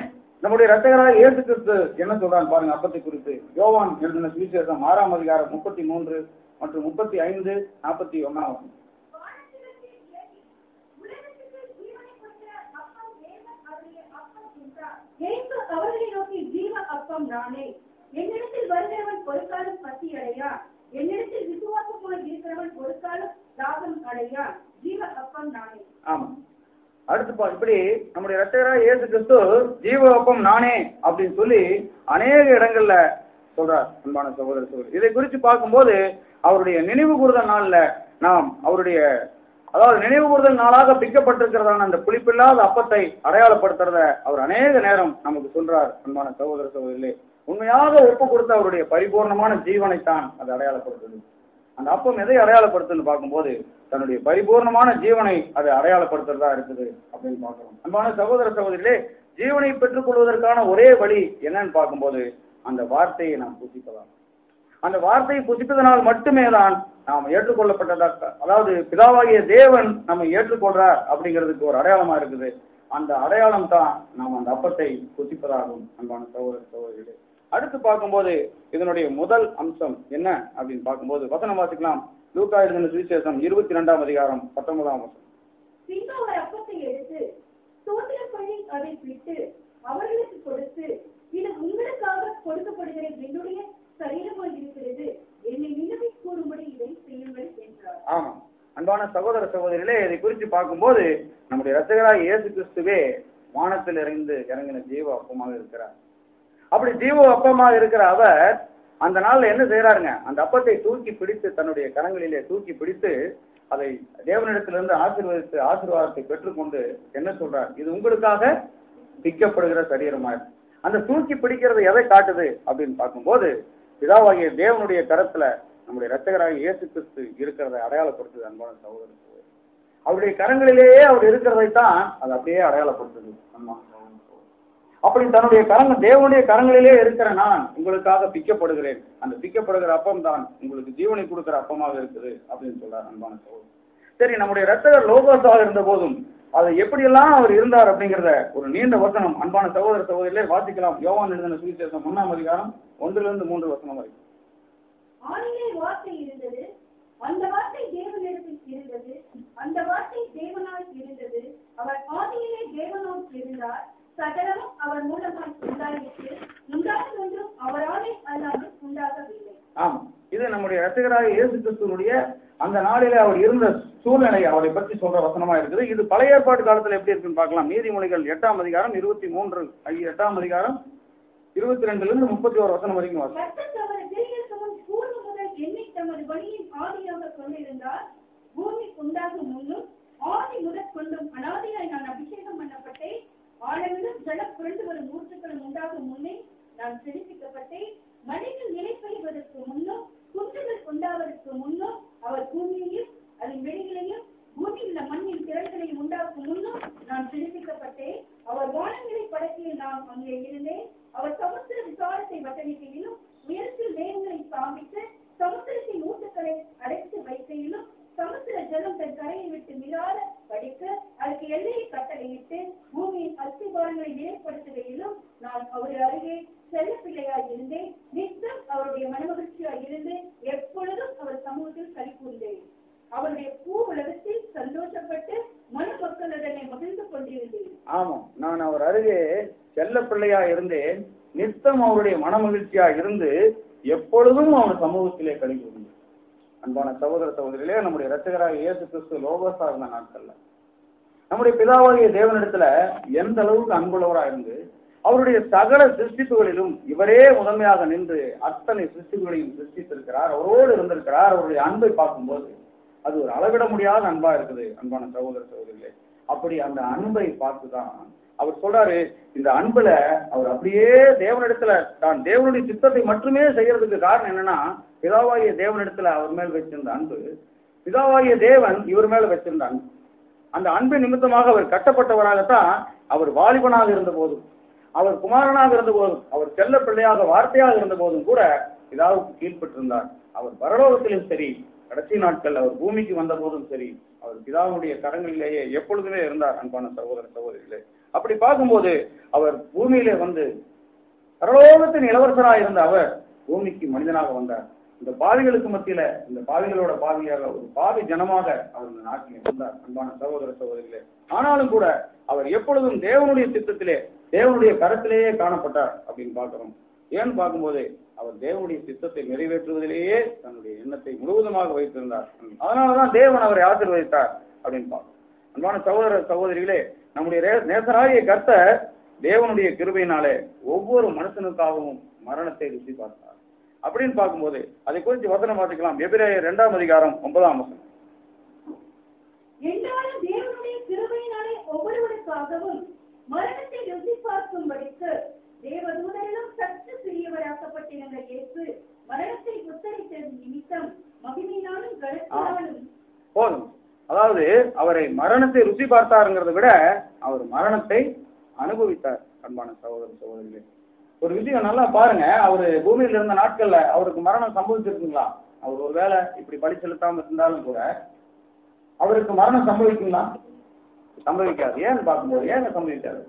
நம்முடைய ரத்தகராக இயேசு கிறிஸ்து என்ன சொல்றாங்க பாருங்க அப்பத்தை குறித்து யோவான் எழுதின சுவிசேஷம் ஆறாம் அதிகாரம் முப்பத்தி மூன்று மற்றும் முப்பத்தி ஐந்து நாற்பத்தி ஒன்னாவது வானத்திலிருந்து இறங்கி, உலகத்துக்கு ஜீவனை கொடுக்கிற அப்பம் தேவன் அவருடைய அப்பம் என்றார். இயேசு அவர்களை நோக்கி ஜீவ அப்பம் நானே என்னிடத்தில் வருகிறவன் ஒரு காலம் பசி அடையா என்னிடத்தில் விசுவாசமாய் இருக்கிறவன் ஒரு காலம் தாகம் அடையா ஜீவ அப்பம் நானே ஆமா அடுத்து பா இப்படி நம்முடைய ரத்தகராக இயேசு கிறிஸ்து ஜீவோப்பம் நானே அப்படின்னு சொல்லி அநேக இடங்கள்ல சொல்றார் அன்பான சகோதர சகோதரி இதை குறித்து பார்க்கும்போது அவருடைய நினைவு கூறுதல் நாள்ல நாம் அவருடைய அதாவது நினைவு கூறுதல் நாளாக பிக்கப்பட்டிருக்கிறதான அந்த புளிப்பில்லாத அப்பத்தை அடையாளப்படுத்துறத அவர் அநேக நேரம் நமக்கு சொல்றார் அன்பான சகோதர சகோதரிகளே உண்மையாக ஒப்பு கொடுத்த அவருடைய பரிபூர்ணமான ஜீவனைத்தான் அது அடையாளப்படுத்துது அந்த அப்பம் எதை அடையாளப்படுத்துன்னு பார்க்கும்போது தன்னுடைய பரிபூர்ணமான ஜீவனை அது அடையாளப்படுத்துறதா இருக்குது அப்படின்னு பார்க்கிறோம் அன்பான சகோதர சகோதரிகளே ஜீவனை பெற்றுக் கொள்வதற்கான ஒரே வழி என்னன்னு பார்க்கும்போது அந்த வார்த்தையை நாம் புசிக்கலாம் அந்த வார்த்தையை புசிப்பதனால் மட்டுமே தான் நாம் ஏற்றுக்கொள்ளப்பட்டதா அதாவது பிதாவாகிய தேவன் நம்ம ஏற்றுக்கொள்றார் அப்படிங்கிறதுக்கு ஒரு அடையாளமா இருக்குது அந்த அடையாளம் தான் நாம் அந்த அப்பத்தை புசிப்பதாகும் அன்பான சகோதர சகோதரிகளே அடுத்து பார்க்கும்போது இதனுடைய முதல் அம்சம் என்ன அப்படின்னு பார்க்கும்போது வசனம் வாசிக்கலாம் லூக்கா எழுதின சுவிசேஷம் இருபத்தி ரெண்டாம் அதிகாரம் பத்தொன்பதாம் வசனம் பின்பு அவர் அப்பத்தை எடுத்து ஸ்தோத்திரம் பண்ணி அதை பிட்டு அவர்களுக்கு கொடுத்து இது உங்களுக்காக கொடுக்கப்படுகிற என்னுடைய சரீரமாய் இருக்கிறது என்னை நினைவு கூறும்படி இதை செய்யுங்கள் என்றார் ஆமா அன்பான சகோதர சகோதரிகளே இதை குறித்து பார்க்கும்போது நம்முடைய ரசிகராய் இயேசு கிறிஸ்துவே வானத்தில் இறந்து இறங்கின ஜீவ அப்பமாக இருக்கிறார் அப்படி ஜீவ அப்பமாக இருக்கிற அவர் அந்த நாள்ல என்ன செய்யறாருங்க அந்த அப்பத்தை தூக்கி பிடித்து தன்னுடைய கரங்களிலே தூக்கி பிடித்து அதை தேவனிடத்திலிருந்து ஆசீர்வதித்து ஆசீர்வாதத்தை பெற்றுக்கொண்டு என்ன சொல்றார் இது உங்களுக்காக பிக்கப்படுகிற சரீரமாய் அந்த தூக்கி பிடிக்கிறது எதை காட்டுது அப்படின்னு பார்க்கும்போது பிதாவாகிய தேவனுடைய கரத்துல நம்முடைய ரத்தகராகிய இயேசு கிறிஸ்து இருக்கிறதை அடையாளப்படுத்துது அன்பான சகோதர சகோதரி அவருடைய கரங்களிலேயே அவர் இருக்கிறதைத்தான் அது அப்படியே அடையாளப்படுத்துது அன்பான சகோதர சகோதரி. அப்படி தன்னுடைய கரங்கள் தேவனுடைய கரங்களிலே இருக்கிற நான் உங்களுக்காக பிக்கப்படுகிறேன் அந்த பிக்கப்படுகிற அப்பம் தான் உங்களுக்கு ஜீவனை கொடுக்கிற அப்பமாக இருக்குது அப்படின்னு சொல்றார் அன்பான சகோதரி சரி நம்முடைய ரத்தகர் லோகோஸாக இருந்த போதும் அதை எப்படியெல்லாம் அவர் இருந்தார் அப்படிங்கிறத ஒரு நீண்ட வசனம் அன்பான சகோதர சகோதரிலே வாசிக்கலாம் யோவான் எழுதின சுவிசேஷம் ஒன்னாம் அதிகாரம் ஒன்றிலிருந்து மூன்று வசனம் வரை ஆதியிலே வார்த்தை இருந்தது அந்த வார்த்தை தேவனிடத்தில் இருந்தது அந்த வார்த்தை தேவனாய் இருந்தது அவர் ஆதியிலே தேவனோடு இருந்தார் சகலமும் அவர் மூலமாய் உண்டாயிற்று உண்டானது ஒன்றும் அவராலே அல்லாமல் உண்டாகவில்லை ஆமா இது நம்முடைய ரசிகராக இயேசு கிறிஸ்துவனுடைய அந்த நாளிலே அவர் இருந்த சூழ்நிலை அவரை பற்றி சொல்ற வசனமா இருக்குது இது பழைய ஏற்பாட்டு காலத்துல எப்படி இருக்குன்னு பார்க்கலாம் நீதிமொழிகள் எட்டாம் அதிகாரம் இருபத்தி மூன்று ஐ- எட்டாம் அதிகாரம் இருபத்தி ரெண்டுல இருந்து முப்பத்தி ஒரு வசனம் வரைக்கும் வாசி கர்த்தர் தமது கிரியைக்கு முன் பூர்வ முதல் என்னை தமது வழியின் ஆதியாக கொண்டிருந்தார் பூமி உண்டாகும் முன்னும் ஆதி முதற் கொண்டும் அனாதியாய் நான் அபிஷேகம் பண்ணப்பட்டேன் ஆழங்களும் ஜலம் புரண்டு வரும் ஊற்றுக்களும் உண்டாகும் முன்னே நான் சிரிப்பிக்கப்பட்டேன் மனிதன் நிலை பெறுவதற்கு முன்னும் குன்றுகள் உண்டாவதற்கு முன்னும் அவர் பூமியையும் அதன் வெளிகளையும் பூமியில் உள்ள மண்ணின் திரள்களையும் உண்டாக்கும் முன்னும் நான் சிரிப்பிக்கப்பட்டேன் அவர் வானங்களை படைக்கையில் நான் அங்கே இருந்தேன் அவர் சமுத்திர விசாரத்தை வட்டணிக்கையிலும் உயரத்தில் மேகங்களை காமித்து சமுத்திரத்தின் ஊட்டுக்களை அடைத்து வைக்கையிலும் சமுத்திர ஜலம் தன் கரையை விட்டு மிராத படிக்க அதற்கு எல்லையை கட்டளையிட்டு பூமியின் அஸ்திபாரங்களை நிலைப்படுத்துகையிலும் நான் அவர் அருகே செல்ல பிள்ளையாய் இருந்தேன் நித்தம் அவருடைய மனமகிழ்ச்சியாய் இருந்து எப்பொழுதும் அவர் சமூகத்தில் களி கூர்ந்தேன் அவருடைய பூ உலகத்தில் சந்தோஷப்பட்டு மன மக்களுடனே மகிழ்ந்து கொண்டிருந்தேன் ஆமாம் நான் அவர் அருகே செல்ல பிள்ளையா இருந்தேன் நித்தம் அவருடைய மனமகிழ்ச்சியா இருந்து எப்பொழுதும் அவர் சமூகத்திலே கழிவு அன்பான சகோதர சகோதரிகளே நம்முடைய ரசிகராக இயேசு கிறிஸ்து லோகோசா இருந்த நாட்கள்ல நம்முடைய பிதாவாகிய தேவனிடத்துல எந்த அளவுக்கு அன்புள்ளவரா இருந்து அவருடைய சகல சிருஷ்டிப்புகளிலும் இவரே முதன்மையாக நின்று அத்தனை சிருஷ்டிப்புகளையும் சிருஷ்டித்திருக்கிறார் அவரோடு இருந்திருக்கிறார் அவருடைய அன்பை பார்க்கும்போது அது ஒரு அளவிட முடியாத அன்பா இருக்குது அன்பான சகோதர சகோதரிகளே அப்படி அந்த அன்பை பார்த்துதான் அவர் சொல்றாரு இந்த அன்புல அவர் அப்படியே தேவனிடத்துல தான் தேவனுடைய சித்தத்தை மட்டுமே செய்யறதுக்கு காரணம் என்னன்னா பிதாவாகிய தேவனிடத்துல அவர் மேல் வச்சிருந்த அன்பு பிதாவாகிய தேவன் இவர் மேல வச்சிருந்த அன்பு அந்த அன்பு நிமித்தமாக அவர் கட்டப்பட்டவராகத்தான் அவர் வாலிபனாக இருந்த போதும் அவர் குமாரனாக இருந்த போதும் அவர் செல்ல பிள்ளையாக வார்த்தையாக இருந்த போதும் கூட பிதாவுக்கு கீழ்ப்பட்டிருந்தார் அவர் பரலோகத்திலும் சரி கடைசி நாட்கள் அவர் பூமிக்கு வந்த போதும் சரி அவர் பிதாவுடைய கரங்களிலேயே எப்பொழுதுமே இருந்தார் அன்பான சகோதர சகோதரிகளே அப்படி பார்க்கும்போது அவர் பூமியிலே வந்து பரலோகத்தின் இளவரசராக இருந்த அவர் பூமிக்கு மனிதனாக வந்தார் இந்த பாவிகளுக்கு மத்தியில இந்த பாவிகளோட பாவியாக ஒரு பாவி ஜனமாக அவர் இந்த நாட்டில் இருந்தார் அன்பான சகோதர சகோதரிகளே ஆனாலும் கூட அவர் எப்பொழுதும் தேவனுடைய சித்தத்திலே தேவனுடைய கரத்திலேயே காணப்பட்டார் அப்படின்னு பார்க்கிறோம் ஏன்னு பார்க்கும்போது அவர் தேவனுடைய சித்தத்தை நிறைவேற்றுவதிலேயே தன்னுடைய எண்ணத்தை முழுவதுமாக வைத்திருந்தார் அதனாலதான் தேவன் அவரை ஆசீர்வதித்தார் அப்படின்னு பார்க்கிறோம் அன்பான சகோதர சகோதரிகளே நம்முடைய ரே- நேசராகிய கர்த்தர் தேவனுடைய கிருபையினாலே ஒவ்வொரு மனுஷனுக்காகவும் மரணத்தை ருசி பார்த்தார் அப்படின்னு பார்க்கும்போது அதை குறித்து வசனம் பார்த்துக்கலாம் எபிரேயர் இரண்டாம் அதிகாரம் ஒன்பதாம் வசனம் என்றாலும் தேவனுடைய கிருபையினாலே ஒவ்வொருவருக்காகவும் மரணத்தை ருசி பார்க்கும்படிக்கு தேவதூதரிலும் சற்று சிறியவராக்கப்பட்டிருந்த இயேசு மரணத்தை புத்தரித்தது நிமித்தம் மகிமையினாலும் கனத்தினாலும் போதும் அதாவது அவரை மரணத்தை ருசி பார்த்தாருங்கிறத விட அவர் மரணத்தை அனுபவித்தார் அன்பான சகோதர சகோதரிகளே ஒரு விஷயம் நல்லா பாருங்க அவரு பூமியில இருந்த நாட்கள்ல அவருக்கு மரணம் சம்பவிச்சிருக்குங்களா அவர் ஒருவேளை இப்படி பலி செலுத்தாம இருந்தாலும் கூட அவருக்கு மரணம் சம்பவிக்குங்களா சம்பவிக்காது ஏன்னு பார்க்கும்போது ஏங்க சம்பவிக்காது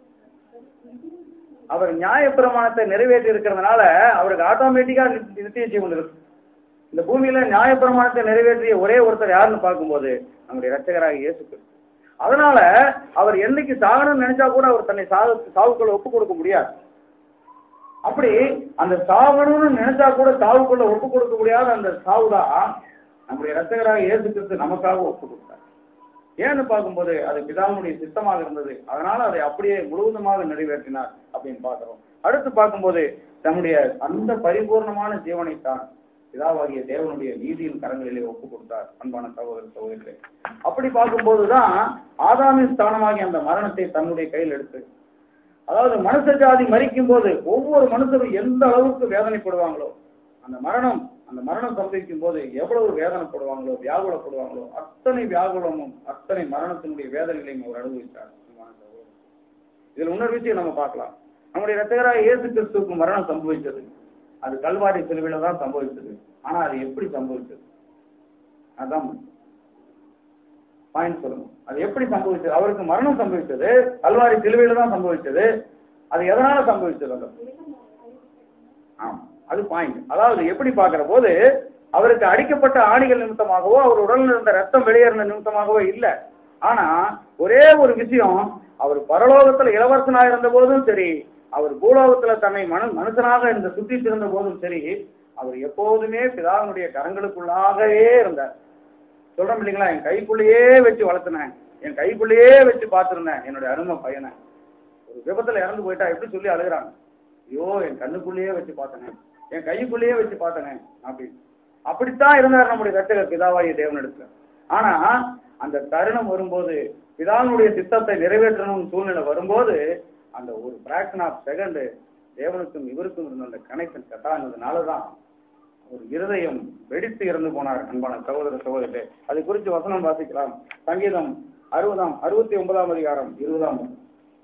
அவர் நியாயப்பிரமாணத்தை நிறைவேற்றி இருக்கிறதுனால அவருக்கு ஆட்டோமேட்டிக்கா நித்திய ஜீவன் இருக்கு இந்த பூமியில நியாயப்பிரமாணத்தை நிறைவேற்றிய ஒரே ஒருத்தர் யாருன்னு பார்க்கும்போது நம்முடைய ரட்சகராக இயேசு கிறிஸ்து அதனால அவர் என்னைக்கு சாகணும்னு நினைச்சா கூட அவர் தன்னை சாவு சாவுக்குள்ள ஒப்பு கொடுக்க முடியாது அப்படி அந்த சாகணும்னு நினைச்சா கூட சாவுக்குள்ள ஒப்பு கொடுக்க முடியாத அந்த சாவுதான் நம்முடைய ரட்சகராக இயேசு கிறிஸ்து நமக்காக ஒப்பு கொடுத்தார் ஏன்னு பார்க்கும்போது அது பிதாவுடைய சித்தமாக இருந்தது அதனால அதை அப்படியே முழுவதுமாக நிறைவேற்றினார் அப்படின்னு பார்க்கிறோம் அடுத்து பார்க்கும்போது தம்முடைய அந்த பரிபூர்ணமான ஜீவனைத்தான் பிதாவாகிய தேவனுடைய நீதியின் கரங்களிலே ஒப்பு கொடுத்தார் அன்பான சகோதர சகோதரிகளே அப்படி பார்க்கும்போதுதான் ஆதாமின் ஸ்தானமாகிய அந்த மரணத்தை தன்னுடைய கையில் எடுத்து அதாவது மனுஷ ஜாதி மரிக்கும் போது ஒவ்வொரு மனுஷரும் எந்த அளவுக்கு வேதனைப்படுவாங்களோ அந்த மரணம் அந்த மரணம் சம்பவிக்கும் போது எவ்வளவு வேதனைப்படுவாங்களோ வியாகுலப்படுவாங்களோ அத்தனை வியாகுலமும் அத்தனை மரணத்தினுடைய வேதனைகளையும் அவர் அனுபவித்தார் அன்பான சகோதரர்களே. இதுல இன்னொரு விஷயம் நம்ம பார்க்கலாம் நம்முடைய ரத்தகராக இயேசு கிறிஸ்துவுக்கு மரணம் சம்பவித்தது அது கல்வாரி சிலுவையில தான் சம்பவித்தது ஆனா அது எப்படி சம்பவித்தது அதான் பாயிண்ட் சொல்லணும் அது எப்படி சம்பவிச்சது அவருக்கு மரணம் சம்பவிச்சது கல்வாரி சிலுவையில தான் சம்பவிச்சது அது எதனால சம்பவிச்சது அந்த ஆமா அது பாயிண்ட் அதாவது எப்படி பார்க்கிற போது அவருக்கு அடிக்கப்பட்ட ஆணிகள் நிமித்தமாகவோ அவர் உடலில் இருந்த ரத்தம் வெளியேறின நிமித்தமாகவோ இல்ல ஆனா ஒரே ஒரு விஷயம் அவர் பரலோகத்துல இளவரசனாக இருந்த போதும் சரி அவர் பூலோகத்துல தன்னை மனு மனுஷனாக இந்த சுத்திட்டு இருந்த போதும் சரி அவர் எப்போதுமே பிதாவினுடைய கரங்களுக்குள்ளாகவே இருந்தார் சொல்றோம் இல்லைங்களா என் கைக்குள்ளேயே வச்சு வளர்த்துனேன் என் கைக்குள்ளேயே வச்சு பார்த்திருந்தேன் என்னுடைய அருமை பையனை ஒரு விபத்துல இறந்து போயிட்டா எப்படி சொல்லி அழுகுறாங்க ஐயோ என் கண்ணுக்குள்ளேயே வச்சு பார்த்தனே என் கைக்குள்ளேயே வச்சு பார்த்தனே அப்படி அப்படித்தான் இருந்தார் நம்முடைய ரட்சகர் பிதாவாகிய தேவனிடத்துல ஆனா அந்த தருணம் வரும்போது பிதாவினுடைய சித்தத்தை நிறைவேற்றணும் சூழ்நிலை வரும்போது அந்த ஒரு பிராக்ஷன் ஆஃப் செகண்ட் தேவனுக்கும் இவருக்கும் இருந்த அந்த கனெக்ஷன் கட்டானதுனாலதான் ஒரு இருதயம் வெடித்து இறந்து போனார் அன்பான சகோதர சகோதரர்களே அது குறித்து வசனம் வாசிக்கலாம் சங்கீதம் அறுபதாம் அறுபத்தி ஒன்பதாம் அதிகாரம் இருபதாம் வசனம்.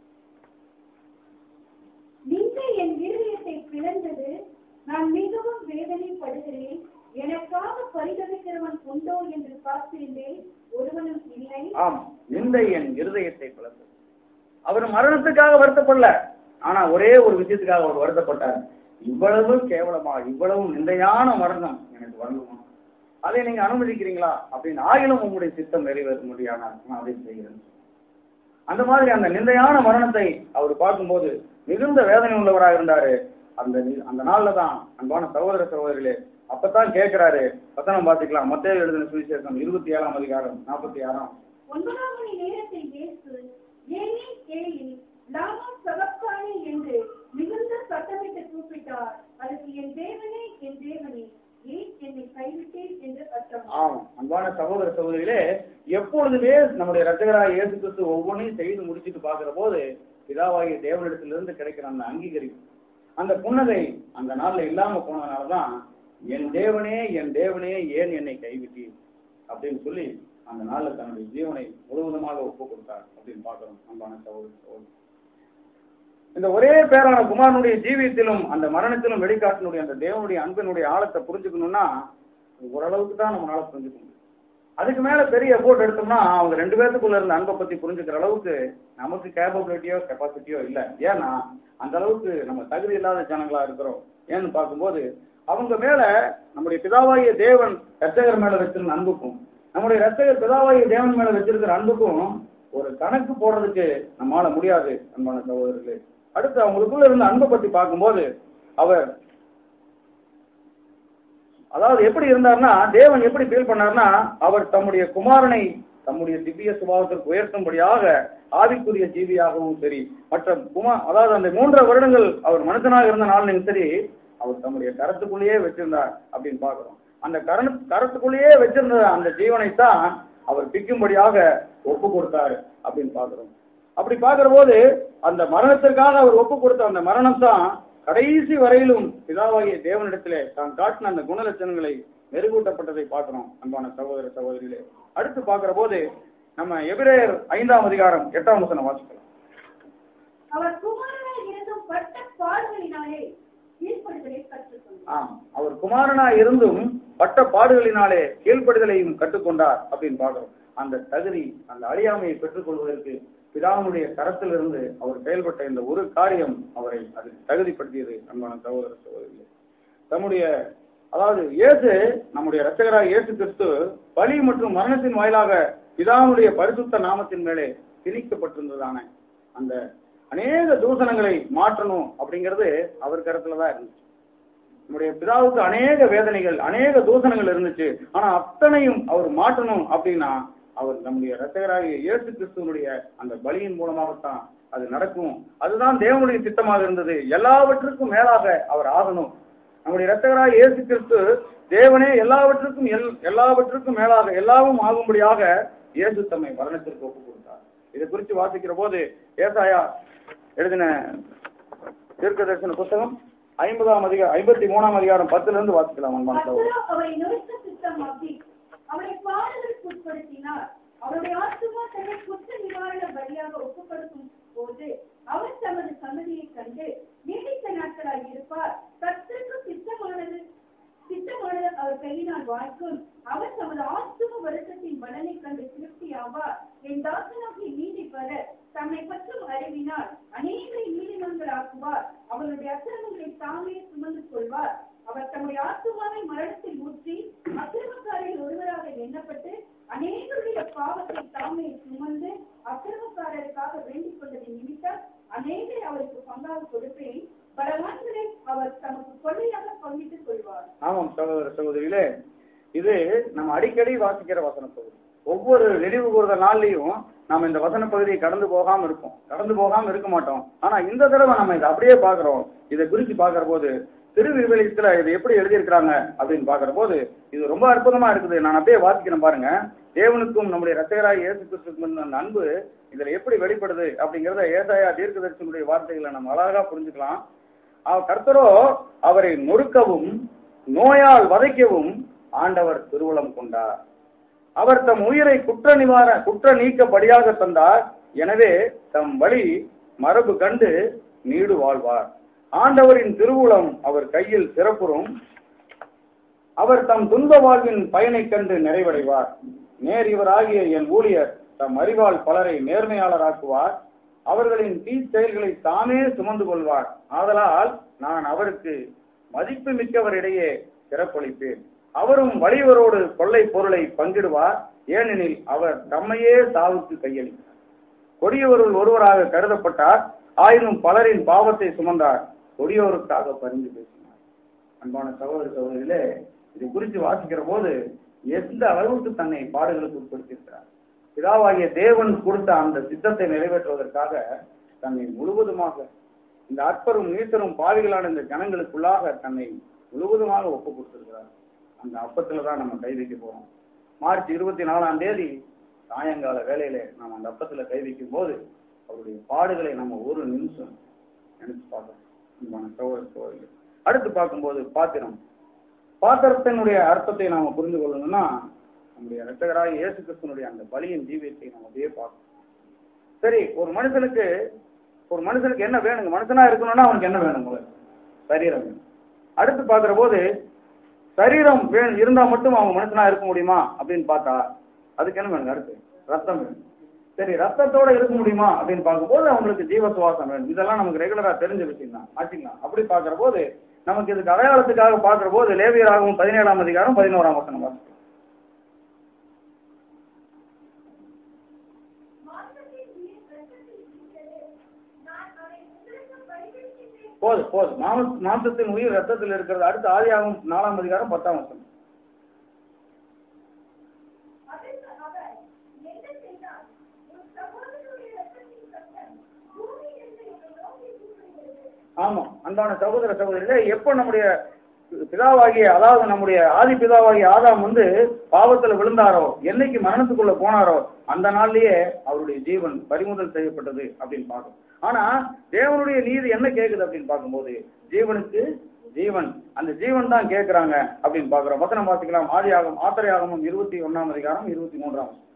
நிந்தை என் இருதயத்தை பிளந்தது நான் மிகவும் வேதனைப்படுகிறேன் எனக்காக பரிதவிக்கிறவன் உண்டோ என்று பார்த்திருந்தேன் ஒருவனும் இல்லை ஆம் நிந்தை என் இருதயத்தை பிளந்தது அவர் மரணத்துக்காக வருத்தப்படல ஆனா ஒரே ஒரு விஷயத்துக்காக அவர் வருத்தப்பட்டார் இவ்வளவு கேவலமா இவ்வளவு நிந்தையான மரணம் எனக்கு வரணுமா அதை நீங்க அனுமதிக்கிறீங்களா அப்படின்னு ஆயிலும் உங்களுடைய சித்தம் நிறைவேற முடியாமல் நான் அதை செய்கிறேன் அந்த மாதிரி அந்த நிந்தையான மரணத்தை அவர் பார்க்கும்போது மிகுந்த வேதனை உள்ளவராக இருந்தாரு அந்த நி- அந்த நாள்ல தான் அன்பான சகோதர சகோதரிகளே அப்பதான் கேட்கிறாரு வசனம் பார்த்துக்கலாம் மத்திய எழுதின சுவிசேஷம் இருபத்தி ஏழாம் அதிகாரம் நாற்பத்தி ஆறாம் ஒன்பதாம் மணி நேரத்தில் இயேசு ஏனே கேளி லாமா சபக்கானி என்று மிகுந்த சத்தமிட்டு கூப்பிட்டார் அதுக்கு என் தேவனே என் தேவனே ஏன் என்னை கைவிட்டேன் என்று அர்த்தம் ஆமாம் அன்பான சகோதர சகோதரிகளே எப்பொழுதுமே நம்முடைய ரட்சகராக இயேசு கிறிஸ்து ஒவ்வொன்றையும் செய்து முடிச்சிட்டு பார்க்கிற போது பிதாவாகிய தேவனிடத்திலிருந்து கிடைக்கிற அந்த அங்கீகரிப்பு அந்த புன்னகை அந்த நாள்ல இல்லாம போனதுனாலதான் என் தேவனே என் தேவனே ஏன் என்னை கைவிட்டீர் அப்படின்னு சொல்லி அந்த நாள்ல தன்னுடைய ஜீவனை முழுவதுமாக ஒப்பு கொடுத்தார் அப்படின்னு பார்க்கிறோம் அன்பான சகோதர சகோதரி இந்த ஒரே பேரான குமாரனுடைய ஜீவியத்திலும் அந்த மரணத்திலும் வெளிக்காட்டினுடைய அந்த தேவனுடைய அன்பினுடைய ஆழத்தை புரிஞ்சுக்கணும்னா ஓரளவுக்கு தான் நம்மளால புரிஞ்சுக்க முடியும் அதுக்கு மேல பெரிய எஃபோர்ட் எடுத்தோம்னா அவங்க ரெண்டு பேர்த்துக்குள்ள இருந்த அன்பை பத்தி புரிஞ்சுக்கிற அளவுக்கு நமக்கு கேப்பபிலிட்டியோ கெப்பாசிட்டியோ இல்லை ஏன்னா அந்த அளவுக்கு நம்ம தகுதி இல்லாத ஜனங்களா இருக்கிறோம் ஏன்னு பார்க்கும்போது அவங்க மேல நம்முடைய பிதாவாகிய தேவன் ரத்தகர் மேல வச்சிருந்த அன்புக்கும் நம்முடைய ரத்தகர் பிதாவாகிய தேவன் மேல வச்சிருக்கிற அன்புக்கும் ஒரு கணக்கு போடுறதுக்கு நம்மால முடியாது அன்பான சகோதரர்களே அடுத்து அவங்களுக்குள்ள இருந்த அன்பை பத்தி பார்க்கும்போது அவர் அதாவது எப்படி இருந்தார்னா தேவன் எப்படி ஃபீல் பண்ணார்னா அவர் தம்முடைய குமாரனை தம்முடைய திவ்ய சுபாவத்திற்கு உயர்த்தும்படியாக ஆவிக்குரிய ஜீவியாகவும் சரி மற்ற குமா அதாவது அந்த மூன்றரை வருடங்கள் அவர் மனுஷனாக இருந்த நாள்லையும் சரி அவர் தம்முடைய கரத்துக்குள்ளேயே வச்சிருந்தார் அப்படின்னு பார்க்கிறோம் அந்த கரண கரத்துக்குள்ளேயே வச்சிருந்த அந்த ஜீவனைத்தான் அவர் பிக்கும்படியாக ஒப்பு கொடுத்தாரு அப்படின்னு பார்க்கிறோம் அப்படி பார்க்கிற போது அந்த மரணத்திற்காக அவர் ஒப்பு கொடுத்த அந்த மரணம் தான் கடைசி வரையிலும் பிதாவாகிய தேவனிடத்திலே தான் காட்டின அந்த குணலட்சணங்களை மெருகூட்டப்பட்டதை பார்க்கிறோம் அன்பான சகோதர சகோதரிகளே அடுத்து பார்க்கிற போது நம்ம எபிரேயர் ஐந்தாம் அதிகாரம் எட்டாம் வசனம் வாசிக்கலாம் அவர் குமாரனாய் இருந்தும் பட்ட பாடுகளினாலே கீழ்ப்படுதலை கற்றுக்கொண்டார் ஆம் அவர் குமாரனா இருந்தும் பட்ட பாடுகளினாலே கீழ்ப்படுதலையும் கற்றுக்கொண்டார் அப்படின்னு பார்க்கிறோம் அந்த தகுதி அந்த அழியாமையை பெற்றுக்கொள்வதற்கு பிதாவினுடைய கரத்திலிருந்து அவர் செயல்பட்ட இந்த ஒரு காரியம் அவரை அது தகுதிப்படுத்தியது அன்பான சகோதர சகோதரிகளே தம்முடைய அதாவது இயேசு நம்முடைய இரட்சகராக இயேசு கிறிஸ்து பலி மற்றும் மரணத்தின் வாயிலாக பிதாவுடைய பரிசுத்த நாமத்தின் மேலே திணிக்கப்பட்டிருந்ததான அந்த அநேக தூசணங்களை மாற்றணும் அப்படிங்கிறது அவர் கருத்துல தான் இருந்துச்சு நம்முடைய பிதாவுக்கு அநேக வேதனைகள் அநேக தூசணங்கள் இருந்துச்சு ஆனா அத்தனையும் அவர் மாற்றணும் அப்படின்னா அவர் நம்முடைய இரட்சகராகிய இயேசு கிறிஸ்துவனுடைய அந்த பலியின் மூலமாகத்தான் அது நடக்கும் அதுதான் தேவனுடைய திட்டமாக இருந்தது எல்லாவற்றுக்கும் மேலாக அவர் ஆகணும் நம்முடைய இரட்சகராக இயேசு கிறிஸ்து தேவனே எல்லாவற்றுக்கும் எல் எல்லாவற்றுக்கும் மேலாக எல்லாவும் ஆகும்படியாக இயேசு தம்மை மரணத்திற்கு ஒப்பு கொடுத்தார் இதை குறித்து வாசிக்கிற போது ஏசாயா எழுதின தீர்க்க தரிசன புத்தகம் ஐம்பதாம் அதிகாரம் ஐம்பத்தி மூணாம் அதிகாரம் பத்துல இருந்து வாசிக்கலாம் அன்பான சகோதரர். கர்த்தரோ அவரை நொறுக்க சித்தமாக்கி அவரை பாடுதலுக்கு உட்படுத்தினார் அவருடைய ஆத்துமா தன்னை குற்ற நிவாரண பலியாக ஒப்புக்கொடுக்கும் போது அவர் தமது சந்ததியை கண்டு நீடித்த நாட்களாய் இருப்பார் கர்த்தருக்கு சித்தமானது சித்தமானது அவர் கையினால் வாய்க்கும் அவர் தமது ஆத்தும வருஷத்தின் பலனை கண்டு திருப்தி ஆவார் என் தாசனாகி நீதி பெற தம்மை பற்றும் அறிவினார் அநேகரை நீதிமன்றராக்குவார் அவருடைய அக்கிரமங்களை தாமே சுமந்து கொள்வார் அவர் தம்முடைய ஆத்துமாவை மரணத்தில் ஊற்றி அக்கிரமக்காரில் ஒருவராக எண்ணப்பட்டு அநேகருடைய பாவத்தை தாமே சுமந்து அக்கிரமக்காரருக்காக வேண்டிக் கொண்டதை நிமித்தம் அநேகரை அவருக்கு பங்காக கொடுப்பேன் பலவான்களை அவர் தமக்கு கொள்ளையாக பங்கிட்டுக் கொள்வார் ஆமாம் சகோதர சகோதரிகளே இது நம்ம அடிக்கடி வாசிக்கிற வசன பகுதி ஒவ்வொரு நினைவு கூறுத நாள்லயும் நாம இந்த வசன பகுதியை கடந்து போகாம இருப்போம் கடந்து போகாம இருக்க மாட்டோம் ஆனா இந்த தடவை நம்ம இதை அப்படியே பாக்குறோம் இதை குறித்து பாக்குற போது திருவிவிலியத்துல இது எப்படி எழுதியிருக்கிறாங்க அப்படின்னு பாக்குற போது இது ரொம்ப அற்புதமா இருக்குது நான் அப்படியே வாசிக்கிறேன் பாருங்க தேவனுக்கும் நம்முடைய ரத்தகராய் இயேசு கிறிஸ்துக்கும் இருந்த அந்த அன்பு இதுல எப்படி வெளிப்படுது அப்படிங்கறத ஏசாயா தீர்க்கதரிசனுடைய வார்த்தைகளை நம்ம அழகா புரிஞ்சுக்கலாம் அவர் கர்த்தரோ அவரை நொறுக்கவும் நோயால் வதைக்கவும் ஆண்டவர் திருவுளம் கொண்டார் அவர் தம் உயிரை குற்ற நிவார குற்ற நீக்கப்படியாக தந்தார் எனவே தம் வழி மரபு கண்டு நீடு வாழ்வார் ஆண்டவரின் திருவுளம் அவர் கையில் சிறப்புறும் அவர் தம் துன்ப வாழ்வின் பயனைக் கண்டு நிறைவடைவார் நேர் இவராகிய என் ஊழியர் தம் அறிவால் பலரை நேர்மையாளராக்குவார் அவர்களின் தீ செயல்களை தாமே சுமந்து கொள்வார் ஆதலால் நான் அவருக்கு மதிப்பு மிக்கவரிடையே சிறப்பளிப்பேன் அவரும் வலிவரோடு கொள்ளை பொருளை பங்கிடுவார் ஏனெனில் அவர் தம்மையே சாவுக்கு கையளித்தார் கொடியவருள் ஒருவராக கருதப்பட்டார் ஆயினும் பலரின் பாவத்தை சுமந்தார் கொடியோருக்காக பரிந்து பேசினார் அன்பான சகோதர சகோதரிகளே இதை குறித்து வாசிக்கிற போது எந்த அளவுக்கு தன்னை பாடுகளுக்கு உட்படுத்தியிருக்கிறார் பிதாவாகிய தேவன் கொடுத்த அந்த சித்தத்தை நிறைவேற்றுவதற்காக தன்னை முழுவதுமாக இந்த அற்பரும் நீசரும் பாவிகளான இந்த ஜனங்களுக்குள்ளாக தன்னை முழுவதுமாக ஒப்பு கொடுத்திருக்கிறார் அந்த அப்பத்துல தான் நம்ம கை வைக்க போறோம் மார்ச் இருபத்தி நாலாம் தேதி சாயங்கால வேலையில நாம் அந்த அப்பத்துல கை வைக்கும் போது அவருடைய பாடுகளை நம்ம ஒரு நிமிஷம் நினைச்சு பார்க்கணும் அன்பான சகோதர சகோதரிகள் அடுத்து பார்க்கும்போது பாத்திரம் பாத்திரத்தினுடைய அர்த்தத்தை நாம புரிந்து கொள்ளணும்னா நம்முடைய இரட்சகராக இயேசு கிறிஸ்தனுடைய அந்த பலியின் ஜீவியத்தை நம்ம அப்படியே பார்க்கணும் சரி ஒரு மனுஷனுக்கு ஒரு மனுஷனுக்கு என்ன வேணுங்க மனுஷனா இருக்கணும்னா அவனுக்கு என்ன வேணும் முதல்ல சரீரம் வேணும் அடுத்து பார்க்கிற போது சரீரம் வேணும் இருந்தா மட்டும் அவங்க மனுஷனா இருக்க முடியுமா அப்படின்னு பார்த்தா அதுக்கு என்ன வேணும் அடுத்து ரத்தம் வேணும் சரி ரத்தத்தோட இருக்க முடியுமா அப்படின்னு பார்க்கும்போது அவங்களுக்கு ஜீவ சுவாசம் வேணும் இதெல்லாம் நமக்கு ரெகுலரா தெரிஞ்ச விஷயம் தான் ஆச்சுங்களா அப்படி பார்க்கிற போது நமக்கு இதுக்கு அடையாளத்துக்காக பார்க்கிற போது லேவியராகவும் பதினேழாம் அதிகாரம் பதினோராம் வசனம் வாசிக்கலாம். மார்க்கத்தின் உயிர் இரத்தத்தில் இருக்கிறது. நான் அதை உங்களுக்கு பலிகரிக்கின்றேன். போதும் போதும் மாம மாம்சத்தின் உயிர் ரத்தத்தில் இருக்கிறது அடுத்து ஆதியாகும் நாலாம் அதிகாரம் பத்தாம் வசனம் அதற்கு அவர் என்ன செய்தார்? உன் சகோதரனுடைய இரத்தத்தின் சத்தம் பூமியிலிருந்து என்னை நோக்கி கூப்பிடுகிறது. ஆமா அன்பான சகோதர சகோதரிகளே எப்போ நம்முடைய பிதாவாகிய அதாவது நம்முடைய ஆதி பிதாவாகிய ஆதாம் வந்து பாவத்துல விழுந்தாரோ என்னைக்கு மரணத்துக்குள்ள போனாரோ அந்த நாள்லயே அவருடைய ஜீவன் பறிமுதல் செய்யப்பட்டது அப்படின்னு பார்க்கும் ஆனா தேவனுடைய நீதி என்ன கேக்குது அப்படின்னு பார்க்கும்போது ஜீவனுக்கு ஜீவன் அந்த ஜீவன் தான் கேட்கிறாங்க அப்படின்னு பார்க்கிறோம் வசனம் வாசிக்கலாம் ஆதியாகம் ஆத்திரையாகமும் இருபத்தி ஒண்ணாம் அதிகாரம் இருபத்தி மூன்றாம் வசனம்.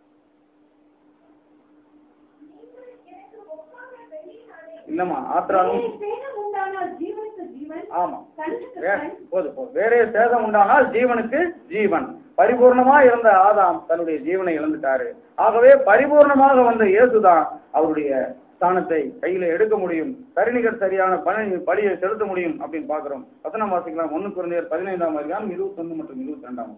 நீங்கள் எனக்கு ஒப்பான வெளியினாலே இல்லம்மா ஆத்திராகம் வேறே சேதம் உண்டானால் ஜீவனுக்கு ஜீவன் ஆமா கண்ணுக்கு வே- கண் போதும் போதும் வேறே சேதம் உண்டானால் ஜீவனுக்கு ஜீவன் பரிபூர்ணமா இருந்த ஆதாம் தன்னுடைய ஜீவனை இழந்துட்டாரு ஆகவே பரிபூர்ணமாக வந்த இயேசுதான் அவருடைய ஸ்தானத்தை கையில எடுக்க முடியும் சரிநிகர் சரியான பணி பலியை செலுத்த முடியும் அப்படின்னு பாக்குறோம் வசனம் வாசிக்கலாம் ஒண்ணு குழந்தையர் பதினைந்தாம் அதிகாரம் இருபத்தி ஒண்ணு மற்றும் இருபத்தி ரெண்டாம்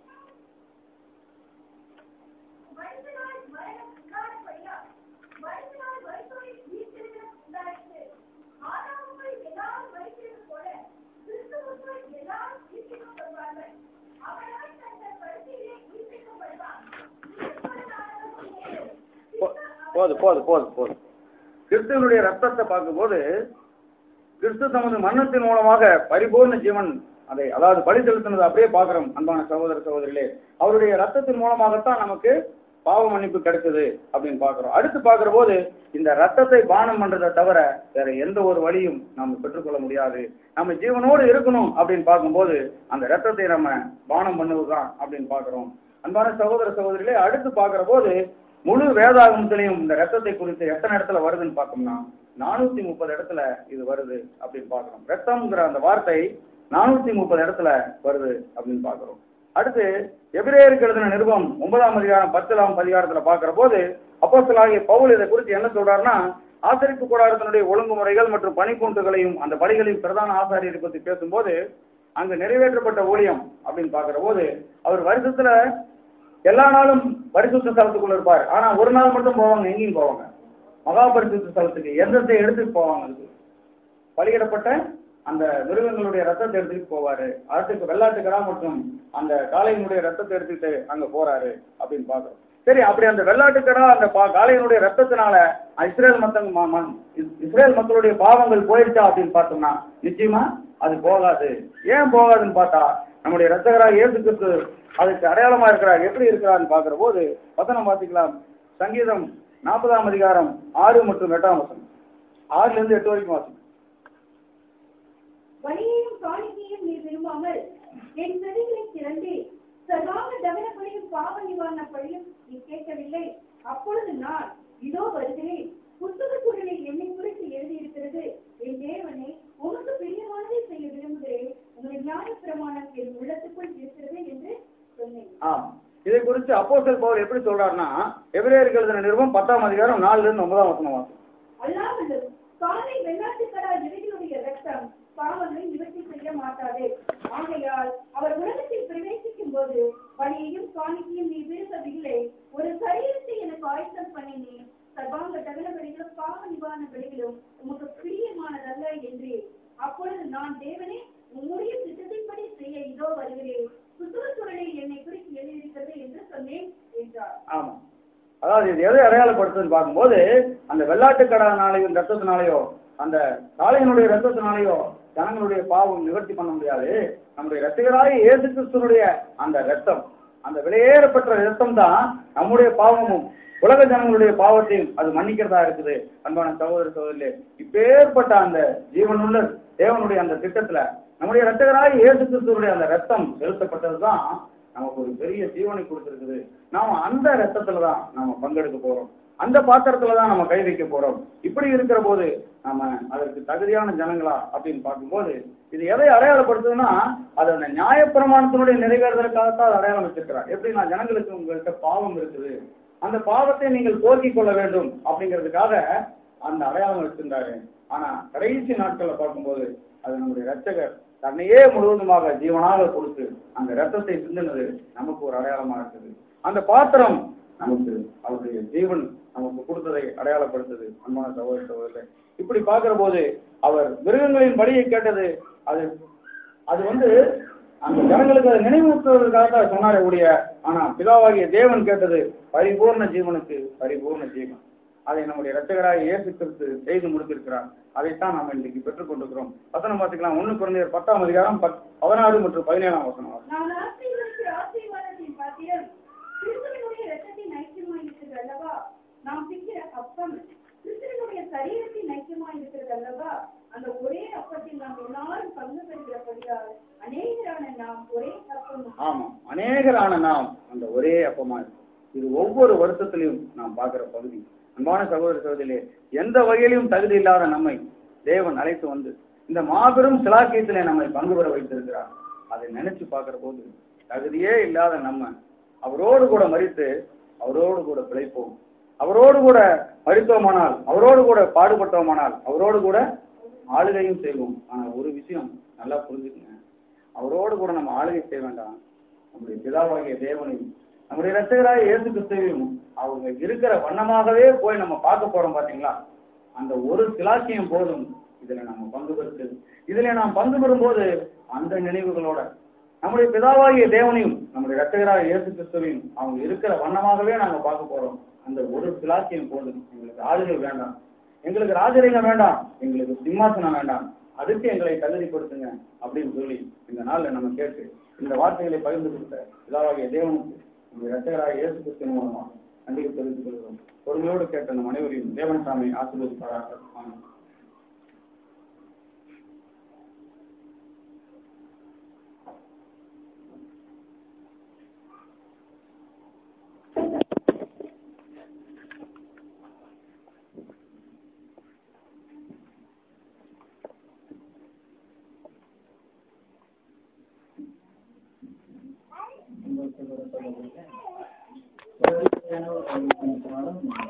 மனிதனால் மரணம் உண்டானபடியால் மனிதனால் மருத்துவரை உயிர்த்தெழுதல் உண்டாயிற்று. ஆதாமுக்குள் எல்லாரும் மரிக்கிறது போல கிறிஸ்துவுக்குள் எல்லாரும் உயிர்ப்பிக்கப்படுவார்கள். அவனவன் தங்கள் படுக்கையிலே உயிர்ப்பிக்கப்படுவான். உயிர்த்தெழுதலானவன் வேறு. போ- போதும் போதும் போதும் போதும் கிறிஸ்துவனுடைய ரத்தத்தை பார்க்கும்போது கிறிஸ்து தமது மரணத்தின் மூலமாக பரிபூர்ண ஜீவன் அதை அதாவது பலி செலுத்தினது அப்படியே பார்க்கிறோம் அன்பான சகோதர சகோதரிகளே அவருடைய ரத்தத்தின் மூலமாகத்தான் நமக்கு பாவ மன்னிப்பு கிடைச்சது அப்படின்னு பார்க்கிறோம் அடுத்து பார்க்கிற போது இந்த ரத்தத்தை பானம் பண்றதை தவிர வேற எந்த ஒரு வழியும் நம்ம பெற்றுக்கொள்ள முடியாது நம்ம ஜீவனோடு இருக்கணும் அப்படின்னு பார்க்கும்போது அந்த ரத்தத்தை நம்ம பானம் பண்ணுவதுதான் அப்படின்னு பார்க்கிறோம் அன்பான சகோதர சகோதரிகளே அடுத்து பார்க்கிற போது முழு வேதாகமத்திலையும் இந்த ரத்தத்தை குறித்து எத்தனை இடத்துல வருதுன்னு பார்த்தோம்னா நானூத்தி முப்பது இடத்துல இது வருது அப்படின்னு பார்க்கிறோம் ரத்தம்ங்கிற அந்த வார்த்தை நானூத்தி முப்பது இடத்துல வருது அப்படின்னு பார்க்கிறோம் அடுத்து எபிரேயருக்கு எழுதின நிருபம் ஒன்பதாம் அதிகாரம் பத்தாம் அதிகாரத்துல பார்க்கிற போது அப்போஸ்தலனாகிய பவுல் இதை குறித்து என்ன சொல்றாருன்னா ஆசரிப்பு கூடாரத்தினுடைய ஒழுங்குமுறைகள் மற்றும் பணிக்கூண்டுகளையும் அந்த பணிகளின் பிரதான ஆசாரியரை பத்தி பேசும்போது அங்கு நிறைவேற்றப்பட்ட ஊழியம் அப்படின்னு பார்க்கிற போது அவர் வருஷத்துல எல்லா நாளும் பரிசுத்த ஸ்தலத்துக்குள்ள இருப்பார் ஆனா ஒரு நாள் மட்டும் போவாங்க எங்கேயும் போவாங்க மகா பரிசுத்த ஸ்தலத்துக்கு எந்தத்தை எடுத்துட்டு போவாங்க அதுக்கு பலியிடப்பட்ட அந்த மிருகங்களுடைய ரத்தத்தை எடுத்துட்டு போவாரு அதுக்கு வெள்ளாட்டுக்கடா மற்றும் அந்த காளையினுடைய ரத்தத்தை எடுத்துக்கிட்டு அங்க போறாரு அப்படின்னு பாக்குறோம் சரி அப்படி அந்த வெள்ளாட்டுக்கடா அந்த பா- காளையினுடைய ரத்தத்தினால இஸ்ரேல் மத்தங்க ம- ம- இஸ்- இஸ்ரேல் மக்களுடைய பாவங்கள் போயிடுச்சா அப்படின்னு பார்த்தோம்னா நிச்சயமா அது போகாது ஏன் போகாதுன்னு பார்த்தா நம்முடைய ரத்தகராக இயேசு கிறிஸ்து அதுக்கு அடையாளமா இருக்கிறார் எப்படி இருக்கிறார்னு பார்க்கிற போது வசனம் வாசிக்கலாம் சங்கீதம் நாற்பதாம் அதிகாரம் ஆறு மற்றும் எட்டாம் வசனம் ஆறுல இருந்து எட்டு வரைக்கும் வாசிக்கும் பலியையும் காணிக்கையும் நீ விரும்பாமல் என் செவிகளை திறந்து சர்வாங்க தகன பலியும் பாவ நிவாரண பலியும் நீ கேட்கவில்லை அப்பொழுது நான் இதோ வருகிறேன் புத்தக சூழலில் என்னை குறித்து எழுதியிருக்கிறது என் தேவனே உனக்கு பிரியமானதை செய்ய விரும்புகிறேன் உங்கள் நியாய பிரமாணம் என் உள்ளத்துக்குள் இருக்கிறது என்று சொன்னேன் ஆம் இதை குறித்து அப்போஸ்தலர் பவுல் எப்படி சொல்றாருன்னா எபிரேயருக்கு எழுதின நிருபம் பத்தாம் அதிகாரம் நாலுல இருந்து ஒன்பதாம் வசனம் வாசிக்கும் அல்லாமலும் காலை வெள்ளாட்டுக்கடா இவைகளுடைய ரத்தம் பாவங்களை நிவர்த்தி செய்ய மாட்டாது ஆகையால் அவர் உலகத்தில் பிரவேசிக்கும் போது பலியையும் காணிக்கையும் நீ விரும்பவில்லை ஒரு சரீரத்தை எனக்கு ஆயத்தம் பண்ணினேன் சர்வாங்க தகன பலிகளும் பாவ நிவாரண பலிகளும் உமக்கு பிரியமானதல்ல என்று அப்பொழுது நான் தேவனே உம்முடைய திட்டத்தின்படி செய்ய இதோ வருகிறேன் சுற்றுவ சூழலில் என்னை குறித்து எழுதியிருக்கிறது என்று சொன்னேன் என்றார் ஆமா அதாவது இது எதை அடையாளப்படுத்துன்னு பார்க்கும்போது அந்த வெள்ளாட்டுக்கடனாலையும் ரத்தத்தினாலேயோ அந்த காளையினுடைய ரத்தத்தினாலேயோ ஜனங்களுடைய பாவம் நிவர்த்தி பண்ண முடியாது நம்முடைய ரசிகராய இயேசு கிறிஸ்துனுடைய அந்த ரத்தம் அந்த விலையேறப்பட்ட ரத்தம் தான் நம்முடைய பாவமும் உலக ஜனங்களுடைய பாவத்தையும் அது மன்னிக்கிறதா இருக்குது அன்பான சகோதர சகோதரிலே இப்பேற்பட்ட அந்த ஜீவனுள்ள தேவனுடைய அந்த திட்டத்துல நம்முடைய ரத்தகராய் இயேசு கிறிஸ்துவனுடைய அந்த ரத்தம் செலுத்தப்பட்டதுதான் நமக்கு ஒரு பெரிய ஜீவனை கொடுத்திருக்குது நாம அந்த ரத்தத்துல தான் நாம பங்கெடுக்க போறோம் அந்த பாத்திரத்துல தான் நம்ம கை வைக்க போறோம் இப்படி இருக்கிற போது நாம அதற்கு தகுதியான ஜனங்களா அப்படின்னு பார்க்கும்போது இது எதை அடையாளப்படுத்துதுன்னா அது அந்த நியாயப்பிரமாணத்தினுடைய நிறைவேறுதலுக்காகத்தான் அது அடையாளம் வச்சிருக்கிறார் எப்படி நான் ஜனங்களுக்கு உங்கள்கிட்ட பாவம் இருக்குது அந்த பாவத்தை நீங்கள் போக்கிக் கொள்ள வேண்டும் அப்படிங்கிறதுக்காக அந்த அடையாளம் வச்சிருந்தாரு ஆனா கடைசி நாட்கள்ல பார்க்கும்போது அது நம்முடைய ரட்சகர் தன்னையே முழுவதுமாக ஜீவனாக கொடுத்து அந்த ரத்தத்தை சிந்தினது நமக்கு ஒரு அடையாளமா இருக்குது அந்த பாத்திரம் நமக்கு அவருடைய ஜீவன் நமக்கு கொடுத்ததை அடையாளப்படுத்துது அன்பான சகோதர சகோதரர்களே இப்படி பார்க்கிற போது அவர் மிருகங்களின் பலியை கேட்டது அது அது வந்து அந்த ஜனங்களுக்கு அதை நினைவூட்டுவதற்காக தான் சொன்னாரே ஒழிய ஆனா பிதாவாகிய தேவன் கேட்டது பரிபூர்ண ஜீவனுக்கு பரிபூர்ண ஜீவன் அதை நம்முடைய இரட்சகராக இயேசு கிறிஸ்து செய்து முடித்திருக்கிறார் அதைத்தான் நாம் இன்றைக்கு பெற்றுக் கொண்டிருக்கிறோம் வசனம் பார்த்துக்கலாம் ஒண்ணு குழந்தையர் பத்தாம் அதிகாரம் பத்- பதினாறு மற்றும் பதினேழாம் வசனம் நான் ஆசீர்வதிக்கிற ஆசீர்வாதத்தின் பாத்திரம் கிறிஸ்துவனுடைய இரத்தத்தின் ஐக்கியமாய் இருக்கிறது அல்லவா நாம் பிக்கிற அப்பம் கிறிஸ்துவனுடைய சரீரத்தின் ஐக்கியமாய் இருக்கிறது அல்லவா அந்த ஒரே அப்பத்தில் நாம் எல்லாரும் பங்கு பெறுகிறபடியால் அநேகரான நாம் ஒரே அப்பம் ஆமா அநேகரான நாம் அந்த ஒரே அப்பமா இருக்கும் இது ஒவ்வொரு வருஷத்திலையும் நாம் பார்க்கிற பகுதி அன்பான சகோதர சகோதரிலே எந்த வகையிலும் தகுதி இல்லாத நம்மை தேவன் அழைத்து வந்து இந்த மாபெரும் சிலாக்கியத்திலே நம்மை பங்கு பெற வைத்திருக்கிறார் அதை நினைச்சு பார்க்கிற போது தகுதியே இல்லாத நம்ம அவரோடு கூட மறித்து அவரோடு கூட பிழைப்போம் அவரோடு கூட மறித்தோமானால் அவரோடு கூட பாடுபட்டோமானால் அவரோடு கூட ஆளுகையும் செய்வோம் ஆனா ஒரு விஷயம் நல்லா புரிஞ்சுக்கங்க அவரோடு கூட நம்ம ஆளுகை செய்ய வேண்டாம் நம்முடைய பிதாவாகிய தேவனையும் நம்முடைய இரட்சகராய இயேசு கிறிஸ்துவையும் அவங்க இருக்கிற வண்ணமாகவே போய் நம்ம பார்க்க போறோம் பாத்தீங்களா அந்த ஒரு சிலாக்கியம் போதும் இதுல நம்ம பங்கு பெற்று இதுல நாம் பங்கு பெறும்போது அந்த நினைவுகளோட நம்முடைய பிதாவாகிய தேவனையும் நம்முடைய இரட்சகராய இயேசு கிறிஸ்துவையும் அவங்க இருக்கிற வண்ணமாகவே நாங்க பார்க்க போறோம் அந்த ஒரு சிலாக்கியம் போதும் எங்களுக்கு ஆளுகை வேண்டாம் எங்களுக்கு ராஜரிகம் வேண்டாம் எங்களுக்கு சிம்மாசனம் வேண்டாம் அதுக்கு எங்களை தகுதிப்படுத்துங்க அப்படின்னு சொல்லி இந்த நாள்ல நம்ம கேட்டு இந்த வார்த்தைகளை பகிர்ந்து கொடுத்த பிதாவாகிய தேவனுக்கு நம்முடைய இரட்சகராக இயேசு கிறிஸ்துவின் மூலமாக நன்றி தெரிவித்துக் கொள்கிறோம் பொறுமையோடு கேட்ட நம் அனைவரையும் தேவன் சாமி ஆசீர்வதிப்பாராக ஆமென்.